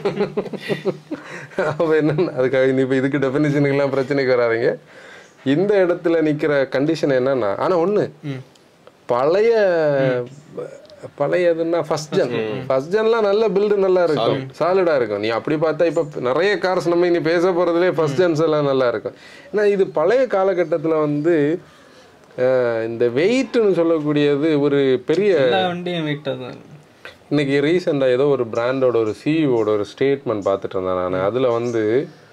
அப்ப என்ன அதுக்காக நீ இப்ப இதுக்கு டெஃபினிஷனுக்கெல்லாம் பிரச்சனைக்கு வராதீங்க இந்த இடத்துல நிக்கிற கண்டிஷன் என்னன்னா ஆனா ஒண்ணு பழைய பழையதுன்னா ஃபர்ஸ்ட் ஜென் ஃபர்ஸ்ட் ஜென்லாம் நல்ல பில்டு நல்லா இருக்கும் சாலிடா இருக்கும் நீ அப்படி பார்த்தா இப்போ நிறைய கார்ஸ் நம்ம இனி பேச போறதுலே ஃபர்ஸ்ட் ஜென்ஸ் எல்லாம் நல்லா இருக்கும் ஏன்னா இது பழைய காலகட்டத்துல வந்து அஹ், இந்த வெயிட்னு சொல்லக்கூடியது ஒரு பெரிய எல்லா வண்டியும் வெயிட்டா தான் இன்னைக்கு ரீசெண்டாக ஏதோ ஒரு பிராண்டோட ஒரு சிஇஓட ஒரு ஸ்டேட்மெண்ட் பார்த்துட்டு இருந்தேன் நான் அதில் வந்து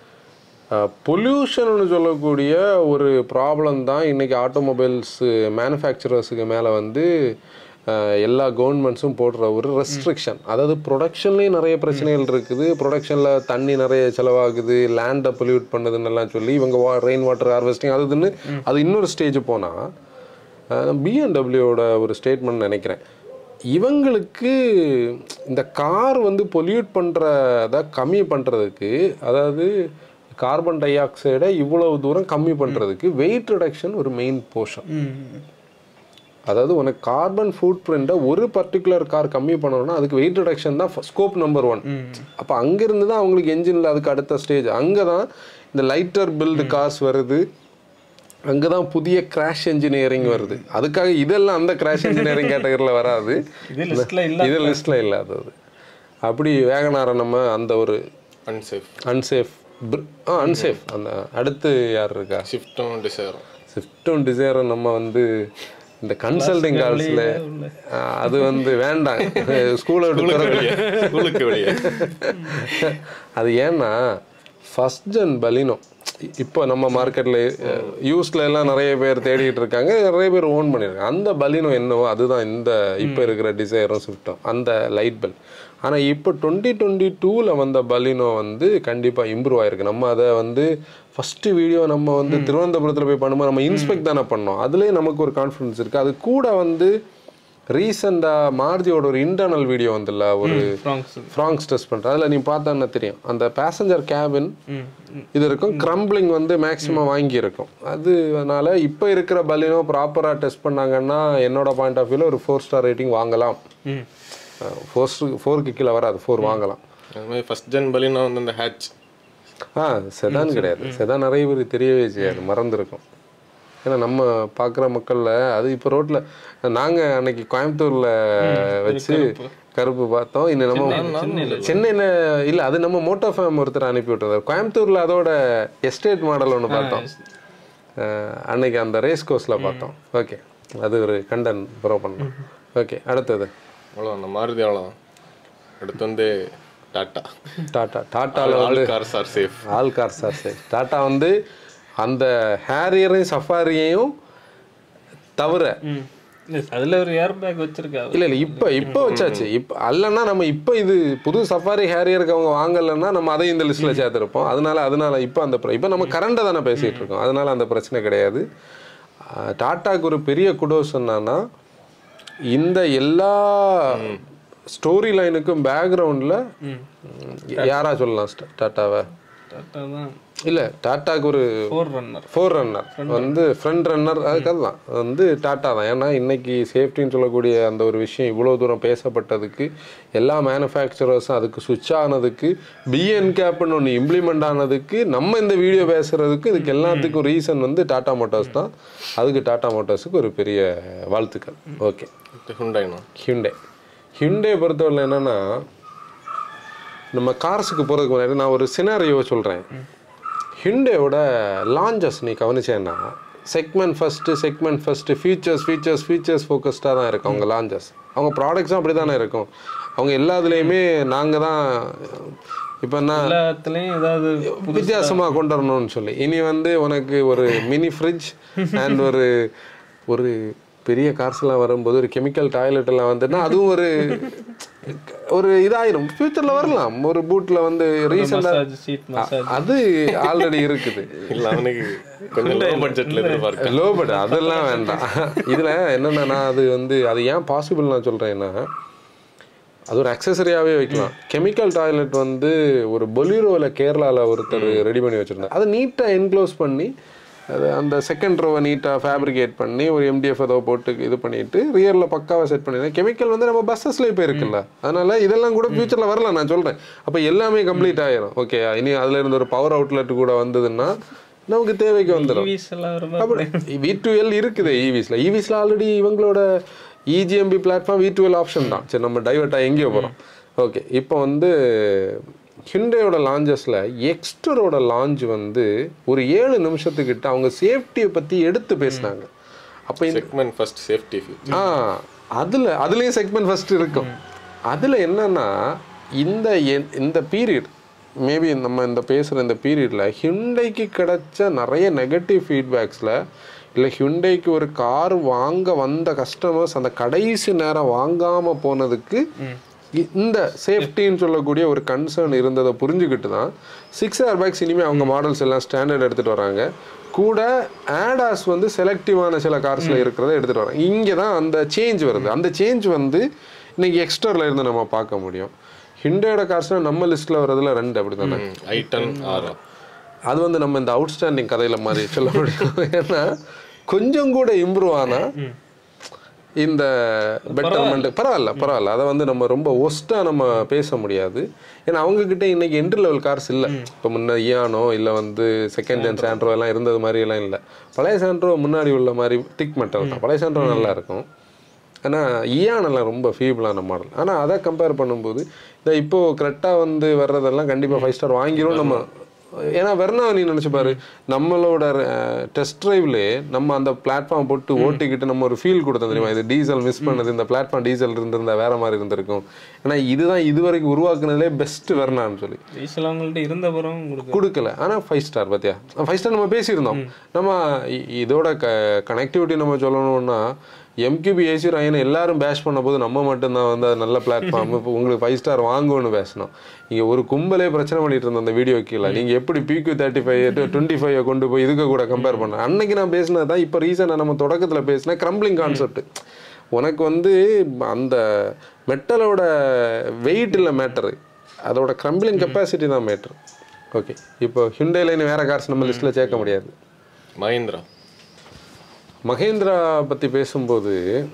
பொல்யூஷன்னு சொல்லக்கூடிய ஒரு ப்ராப்ளம் தான் இன்னைக்கு ஆட்டோமொபைல்ஸ் மேனுஃபேக்சரர்ஸுக்கு மேலே வந்து அஹ், எல்லா கவர்மெண்ட்ஸும் போடுற ஒரு ரெஸ்ட்ரிக்ஷன் அதாவது ப்ரொடக்ஷன்லேயும் நிறைய பிரச்சனைகள் இருக்குது ப்ரொடக்ஷனில் தண்ணி நிறைய செலவாகுது லேண்டை பொல்யூட் பண்ணுதுன்னு எல்லாம் சொல்லி இவங்க வா ரெயின் வாட்டர் ஹார்வெஸ்டிங் அது இதுன்னு அது இன்னொரு ஸ்டேஜ் போனால் பிஎன்டபிள்யூட ஒரு ஸ்டேட்மெண்ட் நினைக்கிறேன் இவங்களுக்கு இந்த கார் வந்து பொல்யூட் பண்ணுறத கம்மி பண்ணுறதுக்கு அதாவது கார்பன் டை ஆக்சைடை இவ்வளவு தூரம் கம்மி பண்ணுறதுக்கு வெயிட் ரிடக்ஷன் ஒரு மெயின் போர்ஷன் அதாவது உனக்கு கார்பன் ஃபுட் பிரிண்ட்டை ஒரு பர்டிகுலர் கார் கம்மி பண்ணணும்னா அதுக்கு வெயிட் ரிடக்ஷன் தான் ஸ்கோப் நம்பர் ஒன் அப்போ அங்கேருந்து தான் அவங்களுக்கு என்ஜினில் அதுக்கு அடுத்த ஸ்டேஜ் அங்கே தான் இந்த லைட்டர் பில்டு கார்ஸ் வருது அங்கே தான் புதிய கிராஷ் இன்ஜினியரிங் வருது அதுக்காக இதெல்லாம் அந்த கிராஷ் இன்ஜினியரிங் கேட்டகரியில் வராது இது லிஸ்ட்ல இல்ல இது லிஸ்ட்டில் இல்லாதது அப்படி வேகனாரை நம்ம அந்த ஒரு அன்சேஃப் அன்சேஃப் ஆ அன்சேஃப் அந்த அடுத்து யார் இருக்கா ஷிஃப்ட்டும் டிசைரும் ஸ்விஃப்டும் டிசைரும் நம்ம வந்து இந்த கன்சல்டிங் கால்ஸில் அது வந்து வேண்டாம் ஸ்கூலை விட்டு திறக்க ஸ்கூலுக்கு வெளியே அது ஏன்னா ஃபஸ்ட் ஜென் பலினோ இப்போ நம்ம மார்க்கெட்டில் யூஸ்ல எல்லாம் நிறைய பேர் தேடிட்டு இருக்காங்க நிறைய பேர் ஓன் பண்ணியிருக்காங்க அந்த பலினோ என்னவோ அதுதான் இந்த இப்போ இருக்கிற டிசைரும் ஸ்விஃப்டும் அந்த லைட் பெல் ஆனால் இப்போ டுவெண்ட்டி டுவெண்ட்டி டூவில் வந்த பலினோ வந்து கண்டிப்பாக இம்ப்ரூவ் ஆயிருக்கு நம்ம அதை வந்து ஃபஸ்ட்டு வீடியோ நம்ம வந்து திருவனந்தபுரத்தில் போய் பண்ணும்போது நம்ம இன்ஸ்பெக்ட் தானே பண்ணோம் அதுலேயே நமக்கு ஒரு கான்ஃபிடன்ஸ் இருக்குது அது கூட வந்து ரீசெண்டாக மாருதியோட ஒரு இன்டர்னல் வீடியோ வந்துல்ல ஒரு ஃப்ராங்க்ஸ் ஃப்ராங்ஸ் டெஸ்ட் பண்ணுறேன் அதில் நீ பார்த்தா தெரியும் அந்த பேசஞ்சர் கேபின் ம் ம். இது இருக்கும் க்ரம்பிளிங் வந்து மேக்ஸிமம் வாங்கி இருக்கும் அதனால இப்போ இருக்கிற பலினோ ப்ராப்பராக டெஸ்ட் பண்ணாங்கன்னா என்னோட பாயிண்ட் ஆஃப் வியூவில் ஒரு ஃபோர் ஸ்டார் ரேட்டிங் வாங்கலாம் ம் ஃபோர் ஃபோருக்கு கீழே வராது ஃபோர் வாங்கலாம் அது மாதிரி ஃபர்ஸ்ட் ஜென் பலினா வந்து இந்த ஹேட்ச் ஆ செதான் கிடையாது செதான் நிறைய பேர் தெரியவே செய்யாது மறந்துருக்கும் ஏன்னா நம்ம பார்க்குற மக்களில் அது இப்போ ரோட்டில் நாங்கள் அன்னைக்கு கோயம்புத்தூரில் வச்சு கருப்பு பார்த்தோம் இன்னும் நம்ம சென்னையில் இல்லை அது நம்ம மோட்டோ ஃபேம் ஒருத்தர் அனுப்பி விட்டுருந்தார் கோயம்புத்தூரில் அதோட எஸ்டேட் மாடல் ஒன்று பார்த்தோம் அஹ், அன்னைக்கு அந்த ரேஸ் கோர்ஸில் பார்த்தோம் ஓகே அது ஒரு கண்டன் ப்ரோ பண்ணோம் ஓகே அடுத்தது அவ்வளோ அந்த மாருதி அவ்வளோதான் அடுத்து வந்து டாட்டா டாட்டா டாட்டாவில் all cars are safe all car sir சரி டாட்டா வந்து அந்த ஹேரியரையும் சஃபாரியையும் தவிர ம் Yes, அதுல ஒரு ஏர் பேக் வச்சிருக்கா இல்ல இல்ல இப்ப இப்ப வச்சாச்சு இப்ப அல்லன்னா நம்ம இப்ப இது புது சஃபாரி ஹேரியருக்கு அவங்க வாங்கலைன்னா நம்ம அதையும் இந்த லிஸ்ட்ல சேர்த்திருப்போம் அதனால அதனால இப்ப அந்த பிர- இப்ப நம்ம கரண்ட தானே பேசிட்டு இருக்கோம் அதனால அந்த பிரச்சனை கிடையாது ஆஹ் டாட்டாக்கு ஒரு பெரிய குடோஸ் என்னன்னா இந்த எல்லா ஸ்டோரி லைனுக்கும் பேக்ரவுண்ட்ல யாரா சொல்லலாம் ஸ்ட- டாட்டாவை டாட்டா தான் இல்ல டாட்டாக்கு ஒரு ஃபோர் ரன்னர் ஃபோர் ரன்னர் வந்து ஃப்ரண்ட் ரன்னர் அதுக்கு அதுதான் வந்து டாட்டா தான் ஏன்னா இன்னைக்கு சேஃப்டின்னு சொல்லக்கூடிய அந்த ஒரு விஷயம் இவ்வளோ தூரம் பேசப்பட்டதுக்கு எல்லா மேனுஃபேக்சரர்ஸும் அதுக்கு சுவிட்ச் ஆனதுக்கு பிஎன் கேப்னு ஒன்று இம்ப்ளிமெண்ட் ஆனதுக்கு நம்ம இந்த வீடியோ பேசுறதுக்கு இதுக்கு எல்லாத்துக்கும் ரீசன் வந்து டாடா மோட்டார்ஸ் தான் அதுக்கு டாடா மோட்டார்ஸுக்கு ஒரு பெரிய வாழ்த்துக்கள் ஓகே ஹுண்டாய்னா ஹிண்டே ஹிண்டே பொறுத்தவரை என்னன்னா நம்ம கார்ஸுக்கு போகிறதுக்கு முன்னாடி நான் ஒரு சினாரியோ சொல்கிறேன் ஹிண்டேவோட லான்ச்சஸ் நீ கவனிச்சேன்னா segment first segment first features features features ஃபோக்கஸ்டாக தான் இருக்கும் அவங்க லான்ச்சஸ் அவங்க ப்ராடக்ட்ஸும் அப்படி தானே இருக்கும் அவங்க எல்லாத்துலேயுமே நாங்கள் தான் இப்போ என்ன எல்லாத்துலயும் ஏதாவது வித்தியாசமாக கொண்டு வரணும்னு சொல்லி இனி வந்து உனக்கு ஒரு மினி ஃப்ரிட்ஜ் அண்ட் ஒரு ஒரு பெரிய கார்ஸ்லாம் வரும்போது ஒரு கெமிக்கல் டாய்லெட் எல்லாம் வந்துன்னா அதுவும் ஒரு ஒரு இதாயிரும் ஃபியூச்சரில் வரலாம் ஒரு பூட்டில் வந்து ரீசெண்டாக மசாஜ் சீட் மசாஜ் அது ஆல்ரெடி இருக்குது இல்லை அவனுக்கு கொஞ்சம் லோ பட்ஜெட்டில் எதிர்பார்க்க லோ பட் அதெல்லாம் வேண்டாம் இதில் என்னென்னா நான் அது வந்து அது ஏன் பாசிபிள் நான் சொல்கிறேன்னா அது ஒரு அக்சசரியாகவே வைக்கலாம் கெமிக்கல் டாய்லெட் வந்து ஒரு பொலிரோவில் கேரளாவில் ஒருத்தர் ரெடி பண்ணி வச்சுருந்தார் அதை நீட்டாக என்க்ளோஸ் பண்ணி அது அந்த செகண்ட் ரோவை நீட்டாக ஃபேப்ரிகேட் பண்ணி ஒரு எம்டிஎஃப் ஏதோ போட்டு இது பண்ணிட்டு ரியரில் பக்காவாக செட் பண்ணிடுறேன் கெமிக்கல் வந்து நம்ம பஸ்ஸஸ்ல இப்போ இருக்குல்ல அதனால இதெல்லாம் கூட ஃபியூச்சரில் வரலாம் நான் சொல்கிறேன் அப்போ எல்லாமே கம்ப்ளீட் ஆயிரும் ஓகே இனி அதுல இருந்து ஒரு பவர் அவுட்லெட் கூட வந்ததுன்னா நமக்கு தேவைக்கு வந்துடும் டிவிஸ் எல்லாம் ரொம்ப அப்படி வி டுவெல் இருக்குது ஈவிஸ்ல ஈவிஸ்ல ஆல்ரெடி இவங்களோட EGMP platform V two L option தான் சரி நம்ம டைவர்ட்டாக எங்கேயோ போகிறோம் ஓகே இப்போ வந்து ஹிண்டேயோட லான்ச்சஸில் எக்ஸ்டரோட லான்ச் வந்து ஒரு ஏழு நிமிஷத்துக்கிட்ட அவங்க சேஃப்டியை பற்றி எடுத்து பேசினாங்க அப்போ இந்த செக்மெண்ட் ஃபர்ஸ்ட் சேஃப்டி ஃபீச்சர் ஆ அதில் அதுலேயும் செக்மெண்ட் ஃபர்ஸ்ட் இருக்கும் அதில் என்னன்னா இந்த எ- இந்த பீரியட் மேபி நம்ம இந்த பேசுகிற இந்த பீரியடில் ஹிண்டைக்கு கிடைச்ச நிறைய நெகட்டிவ் ஃபீட்பேக்ஸில் இல்லை ஹிண்டைக்கு ஒரு கார் வாங்க வந்த கஸ்டமர்ஸ் அந்த கடைசி நேரம் வாங்காமல் போனதுக்கு இ- இந்த சேஃப்டின்னு சொல்லக்கூடிய ஒரு கன்சர்ன் இருந்ததை புரிஞ்சுக்கிட்டு தான் சிக்ஸ் ஏர் பேக்ஸ் இனிமேல் அவங்க மாடல்ஸ் எல்லாம் ஸ்டாண்டர்ட் எடுத்துகிட்டு வராங்க கூட ஆடாஸ் வந்து செலக்டிவான சில கார்ஸில் இருக்கிறத எடுத்துகிட்டு வராங்க இங்கே தான் அந்த சேஞ்ச் வருது அந்த சேஞ்ச் வந்து இன்னைக்கு எக்ஸ்டரில் இருந்து நம்ம பார்க்க முடியும் ஹிண்டோட கார்ஸ்னால் நம்ம லிஸ்ட்டில் வரதுல ரெண்டு அப்படி தானே ஐ டென் ஆர் அது வந்து நம்ம இந்த அவுட்ஸ்டாண்டிங் கதையில் மாதிரி சொல்ல முடியும் ஏன்னா கொஞ்சம் கூட இம்ப்ரூவ் ஆனால் இந்த பெட்டர்மெண்ட் பரவாயில்ல பரவாயில்ல அதை வந்து நம்ம ரொம்ப ஒஸ்ட்டாக நம்ம பேச முடியாது ஏன்னா அவங்கக்கிட்ட இன்னைக்கு என்ட்ரி லெவல் கார்ஸ் இல்லை இப்போ முன்ன இயானோ இல்லை வந்து செகண்ட் ஜென் சாண்ட்ரோ எல்லாம் இருந்தது மாதிரி எல்லாம் இல்லை பழைய சாண்ட்ரோ முன்னாடி உள்ள மாதிரி திக் மெட்டல் தான் பழைய சாண்ட்ரோ நல்லா இருக்கும் ஆனால் இயானெல்லாம் ரொம்ப ஃபீபிளான மாடல் ஆனால் அதை கம்பேர் பண்ணும்போது இந்த இப்போது கரெக்டாக வந்து வர்றதெல்லாம் கண்டிப்பாக ஃபைவ் ஸ்டார் வாங்கிரும் நம்ம ஏன்னா வெர்னா நீ நினச்சி பாரு நம்மளோட டெஸ்ட் ட்ரைவ்லே நம்ம அந்த பிளாட்ஃபார்ம் போட்டு ஓட்டிக்கிட்டு நம்ம ஒரு ஃபீல் கொடுத்தோம் தெரியுமா இது டீசல் மிஸ் பண்ணது இந்த பிளாட்ஃபார்ம் டீசல் இருந்திருந்தா வேற மாதிரி இருந்திருக்கும் ஏன்னா இதுதான் இது வரைக்கும் உருவாக்குனதுலே பெஸ்ட் வெர்னான்னு சொல்லி டீசல் அவங்கள்ட்ட இருந்த பிறகு கொடுக்க கொடுக்கல ஆனால் ஃபைவ் ஸ்டார் பார்த்தியா ஃபைவ் ஸ்டார் நம்ம பேசியிருந்தோம் நம்ம இ- இதோட க கனெக்டிவிட்டி நம்ம சொல்லணும்னா எம்கிபி ஏசி ரயன் எல்லாரும் பேஷ் பண்ண போது நம்ம மட்டும்தான் வந்து அது நல்ல பிளாட்ஃபார்ம் இப்போ உங்களுக்கு ஃபைவ் ஸ்டார் வாங்குவோன்னு பேசணும் இங்கே ஒரு கும்பலே பிரச்சனை பண்ணிட்டு இருந்தோம் அந்த வீடியோ கீழே நீங்கள் எப்படி பிக்யூ தேர்ட்டி ஃபைவ் டுவெண்ட்டி ஃபைவ் கொண்டு போய் இதுக்கு கூட கம்பேர் பண்ண அன்னைக்கு நான் பேசினது தான் இப்போ ரீசனாக நம்ம தொடக்கத்தில் பேசின க்ரம்பிளிங் கான்செப்ட் உனக்கு வந்து அந்த மெட்டலோட வெயிட் இல்லை மேட்டரு அதோட க்ரம்பிளிங் கெப்பாசிட்டி தான் மேட்ரு ஓகே இப்போ ஹிண்டே லைன் வேற கார்ஸ் நம்ம லிஸ்ட்டில் சேர்க்க முடியாது மஹிந்திரா மகேந்திரா பற்றி பேசும்போது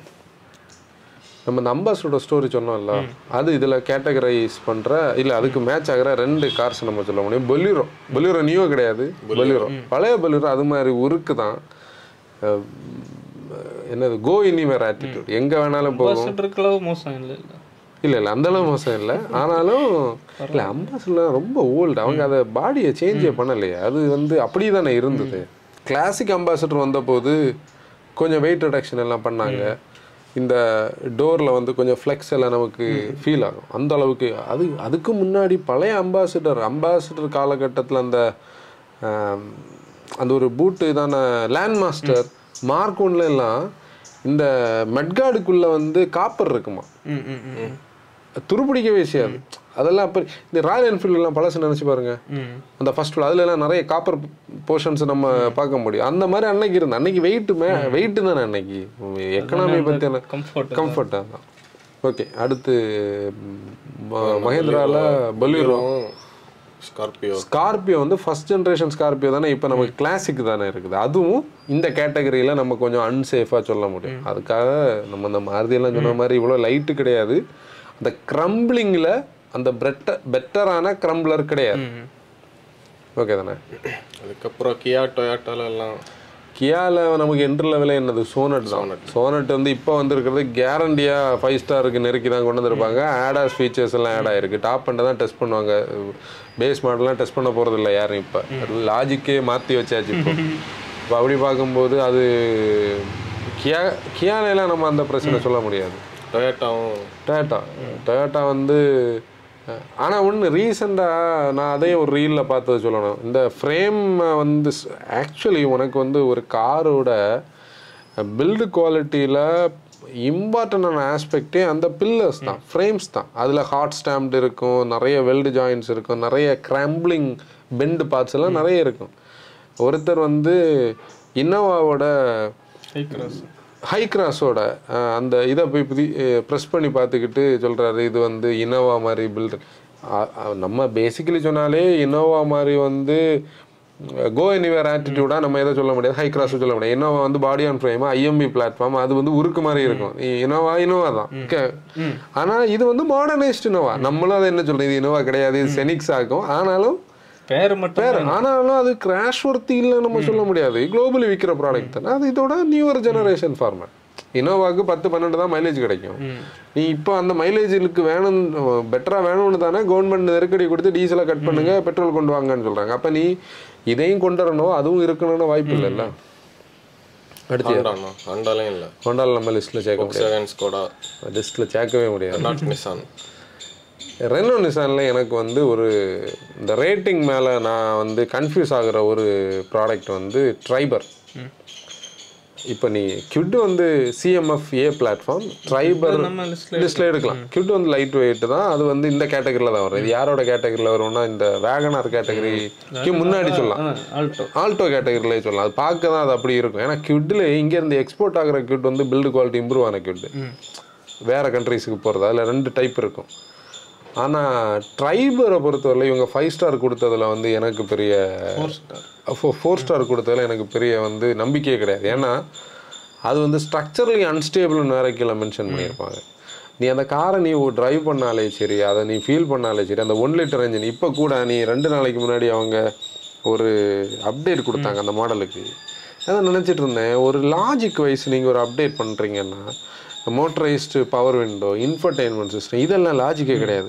நம்ம இந்த அம்பாஸோட ஸ்டோரி சொன்னோம்ல அது இதில் கேட்டகரைஸ் பண்ணுற இல்லை அதுக்கு மேட்ச் ஆகிற ரெண்டு கார்ஸ் நம்ம சொல்ல முடியும் பொலிரோ பொலிரோ நியோ கிடையாது பொலிரோ பழைய பொலிரோ அது மாதிரி உருக்கு தான் அஹ், என்னது கோ இனிமேர் ஆட்டிடியூட் எங்கே வேணாலும் போகும் இருக்கிறளவு மோசம் இல்லை இல்லை இல்லை இல்லை அந்த அளவு மோசம் இல்லை ஆனாலும் இல்லை அம்பாஸ்லாம் ரொம்ப ஓல்டு அவங்க அதை பாடியை சேஞ்சே பண்ணலையே அது வந்து அப்படி தானே இருந்தது கிளாசிக் அம்பாசடர் வந்தபோது கொஞ்சம் வெயிட் ரிடக்ஷன் எல்லாம் பண்ணாங்க இந்த டோரில் வந்து கொஞ்சம் ஃப்ளெக்ஸ் எல்லாம் நமக்கு ஃபீல் ஆகும் அந்த அளவுக்கு அது அதுக்கு முன்னாடி பழைய அம்பாசிடர் அம்பாசிடர் காலகட்டத்தில் அந்த ஆம், அந்த ஒரு பூட்டு தானே லேண்ட் மாஸ்டர் மார்க் ஒன்ல எல்லாம் இந்த மெட்கார்டுக்குள்ளே வந்து காப்பர் இருக்குமா ம் ம் ம் துருப்பிடிக்கவே செய்யாது அதெல்லாம் அப்போ இந்த ராயல் என்ஃபீல்டுலாம் பழசு நினச்சி பாருங்க ம் அந்த ஃபர்ஸ்ட் அதுல எல்லாம் நிறைய காப்பர் போர்ஷன்ஸ் நம்ம பார்க்க முடியும் அந்த மாதிரி அன்னைக்கு இருந்தது அன்னைக்கு வெயிட் மே வெயிட் தானே அன்னைக்கு எக்கனாமி பற்றி கம்ஃபர்ட் கம்ஃபர்ட்டாக தான் ஓகே அடுத்து ம- மஹேந்திரால பொலிரோ ஸ்கார்பியோ ஸ்கார்பியோ வந்து ஃபர்ஸ்ட் ஜென்ரேஷன் ஸ்கார்பியோ தானே இப்போ நமக்கு கிளாசிக் தானே இருக்குது அதுவும் இந்த கேட்டகரியில் நம்ம கொஞ்சம் அன்சேஃபாக சொல்ல முடியும் அதுக்காக நம்ம இந்த மாருதியெல்லாம் சொன்ன மாதிரி இவ்வளோ லைட்டு கிடையாது அந்த க்ரம்பிளிங்கில் அந்த பெட்ட பெட்டரான க்ரம்பிளர் கிடையாது ஓகே தானே அதுக்கப்புறம் கியா டொயாட்டோல எல்லாம் கியால நமக்கு என்ட்ரு லெவலே என்னது சோனட் தான் சோனட் வந்து இப்போ வந்திருக்கிறது கேரண்டியாக ஃபைவ் ஸ்டாருக்கு நெருக்கி தான் கொண்டு வந்திருப்பாங்க ஆடாஸ் ஃபீச்சர்ஸ் எல்லாம் ஆட் ஆயிருக்கு டாப் பண்ண தான் டெஸ்ட் பண்ணுவாங்க பேஸ் மாடல்லாம் டெஸ்ட் பண்ண போகிறது இல்லை யாரும் இப்போ லாஜிக்கே மாற்றி வச்சாச்சு இப்போ இப்போ அப்படி பார்க்கும்போது அது கியா கியாலையெல்லாம் நம்ம அந்த பிரச்சனை சொல்ல முடியாது டொயாட்டாவும் டொயோட்டா டொயோட்டா வந்து ஆனால் ஒன்று ரீசெண்டாக நான் அதே ஒரு ரீலில் பார்த்தது சொல்லணும் இந்த ஃப்ரேம் வந்து ஆக்சுவலி உனக்கு வந்து ஒரு காரோட பில்டு குவாலிட்டியில் இம்பார்ட்டண்டான ஆஸ்பெக்டே அந்த பில்லர்ஸ் தான் ஃப்ரேம்ஸ் தான் அதில் ஹாட் ஸ்டாம்ப்டு இருக்கும் நிறைய வெல்டு ஜாயின்ட்ஸ் இருக்கும் நிறைய கிராம்பிளிங் பெண்டு பார்ட்ஸ் எல்லாம் நிறைய இருக்கும் ஒருத்தர் வந்து இன்னோவாவோட ஹை கிராஸ் ஹை கிராஸோட அந்த இதை போய் புதி ப்ரெஸ் பண்ணி பார்த்துக்கிட்டு சொல்கிறாரு இது வந்து இனோவா மாதிரி பில்டர் நம்ம பேசிக்கலி சொன்னாலே இனோவா மாதிரி வந்து கோ எனிவேர் ஆட்டிடியூடாக நம்ம எதை சொல்ல முடியாது ஹை கிராஸ் சொல்ல முடியாது இனோவா வந்து body on frame IMV platform அது வந்து உருக்கு மாதிரி இருக்கும் இனோவா இனோவா தான் ஓகே ஆனால் இது வந்து மாடர்னைஸ்ட் இனோவா நம்மளும் அதை என்ன சொல்றது இது இனோவா கிடையாது இது செனிக்ஸ் ஆகும் ஆனாலும் பேர் மட்டும் வேற ஆனாலும் அது கிராஷ் ஒர்த்தி இல்லை நம்ம சொல்ல முடியாது குளோபலி விற்கிற ப்ராடக்ட் தானே அது இதோட நியூவர் ஜெனரேஷன் ஃபார்மேட் இனோவாக்கு பத்து பன்னெண்டு தான் மைலேஜ் கிடைக்கும் நீ இப்போ அந்த மைலேஜுக்கு வேணும் பெட்டரா வேணும்னு தானே கவர்மெண்ட் நெருக்கடி கொடுத்து டீசலை கட் பண்ணுங்க பெட்ரோல் கொண்டு வாங்கன்னு சொல்றாங்க அப்ப நீ இதையும் கொண்டு வரணும் அதுவும் இருக்கணும்னு வாய்ப்பு இல்லைல்ல அடுத்து ஹாண்டாண்ணா ஹாண்டாலையும் இல்லை ஹோண்டால் நம்ம லிஸ்ட்ல சேர்க்க முடியாது செகண்ட் ஸ்கோடா லிஸ்ட்ல சேர்க்கவே முடியாது நாட் நிசான் ரெனோ நிசானில் எனக்கு வந்து ஒரு இந்த ரேட்டிங் மேலே நான் வந்து கன்ஃபியூஸ் ஆகுற ஒரு ப்ராடக்ட் வந்து ட்ரைபர் இப்போ நீ கிட் வந்து சிஎம்எஃப் ஏ பிளாட்ஃபார்ம் ட்ரைபர் நம்ம லிஸ்ட்ல லிஸ்ட்டில் எடுக்கலாம் கிட் வந்து லைட் வெயிட் தான் அது வந்து இந்த கேட்டகரியில் தான் வரும் இது யாரோட கேட்டகரியில் வரும்னா இந்த வேகனார் கேட்டகரிக்கு முன்னாடி சொல்லலாம் ஆல்டோ ஆல்டோ கேட்டகரியிலே சொல்லலாம் அது பார்க்க தான் அது அப்படி இருக்கும் ஏன்னா கிட்டில் இங்கேருந்து எக்ஸ்போர்ட் ஆகிற கிட் வந்து பில்டு குவாலிட்டி இம்ப்ரூவ் ஆன கிட் வேறு கண்ட்ரீஸுக்கு போகிறது அதில் ரெண்டு டைப் இருக்கும் ஆனால் ட்ரைபரை பொறுத்தவரை இவங்க ஃபைவ் ஸ்டார் கொடுத்ததுல வந்து எனக்கு பெரிய ஃபோர் ஸ்டார் கொடுத்ததுல எனக்கு பெரிய வந்து நம்பிக்கையே கிடையாது ஏன்னா அது வந்து ஸ்ட்ரக்சரலி அன்ஸ்டேபிள்னு வேற கீழே மென்ஷன் பண்ணியிருப்பாங்க நீ அந்த காரை நீ டிரைவ் பண்ணாலே சரி அதை நீ ஃபீல் பண்ணாலே சரி அந்த ஒன் லிட்டர் என்ஜின் இப்போ கூட நீ ரெண்டு நாளைக்கு முன்னாடி அவங்க ஒரு அப்டேட் கொடுத்தாங்க அந்த மாடலுக்கு அதான் நினச்சிட்டு இருந்தேன் ஒரு லாஜிக் வைஸ் நீங்கள் ஒரு அப்டேட் பண்ணுறீங்கன்னா motorised power window infotainment system இதெல்லாம் லாஜிக்கே கிடையாது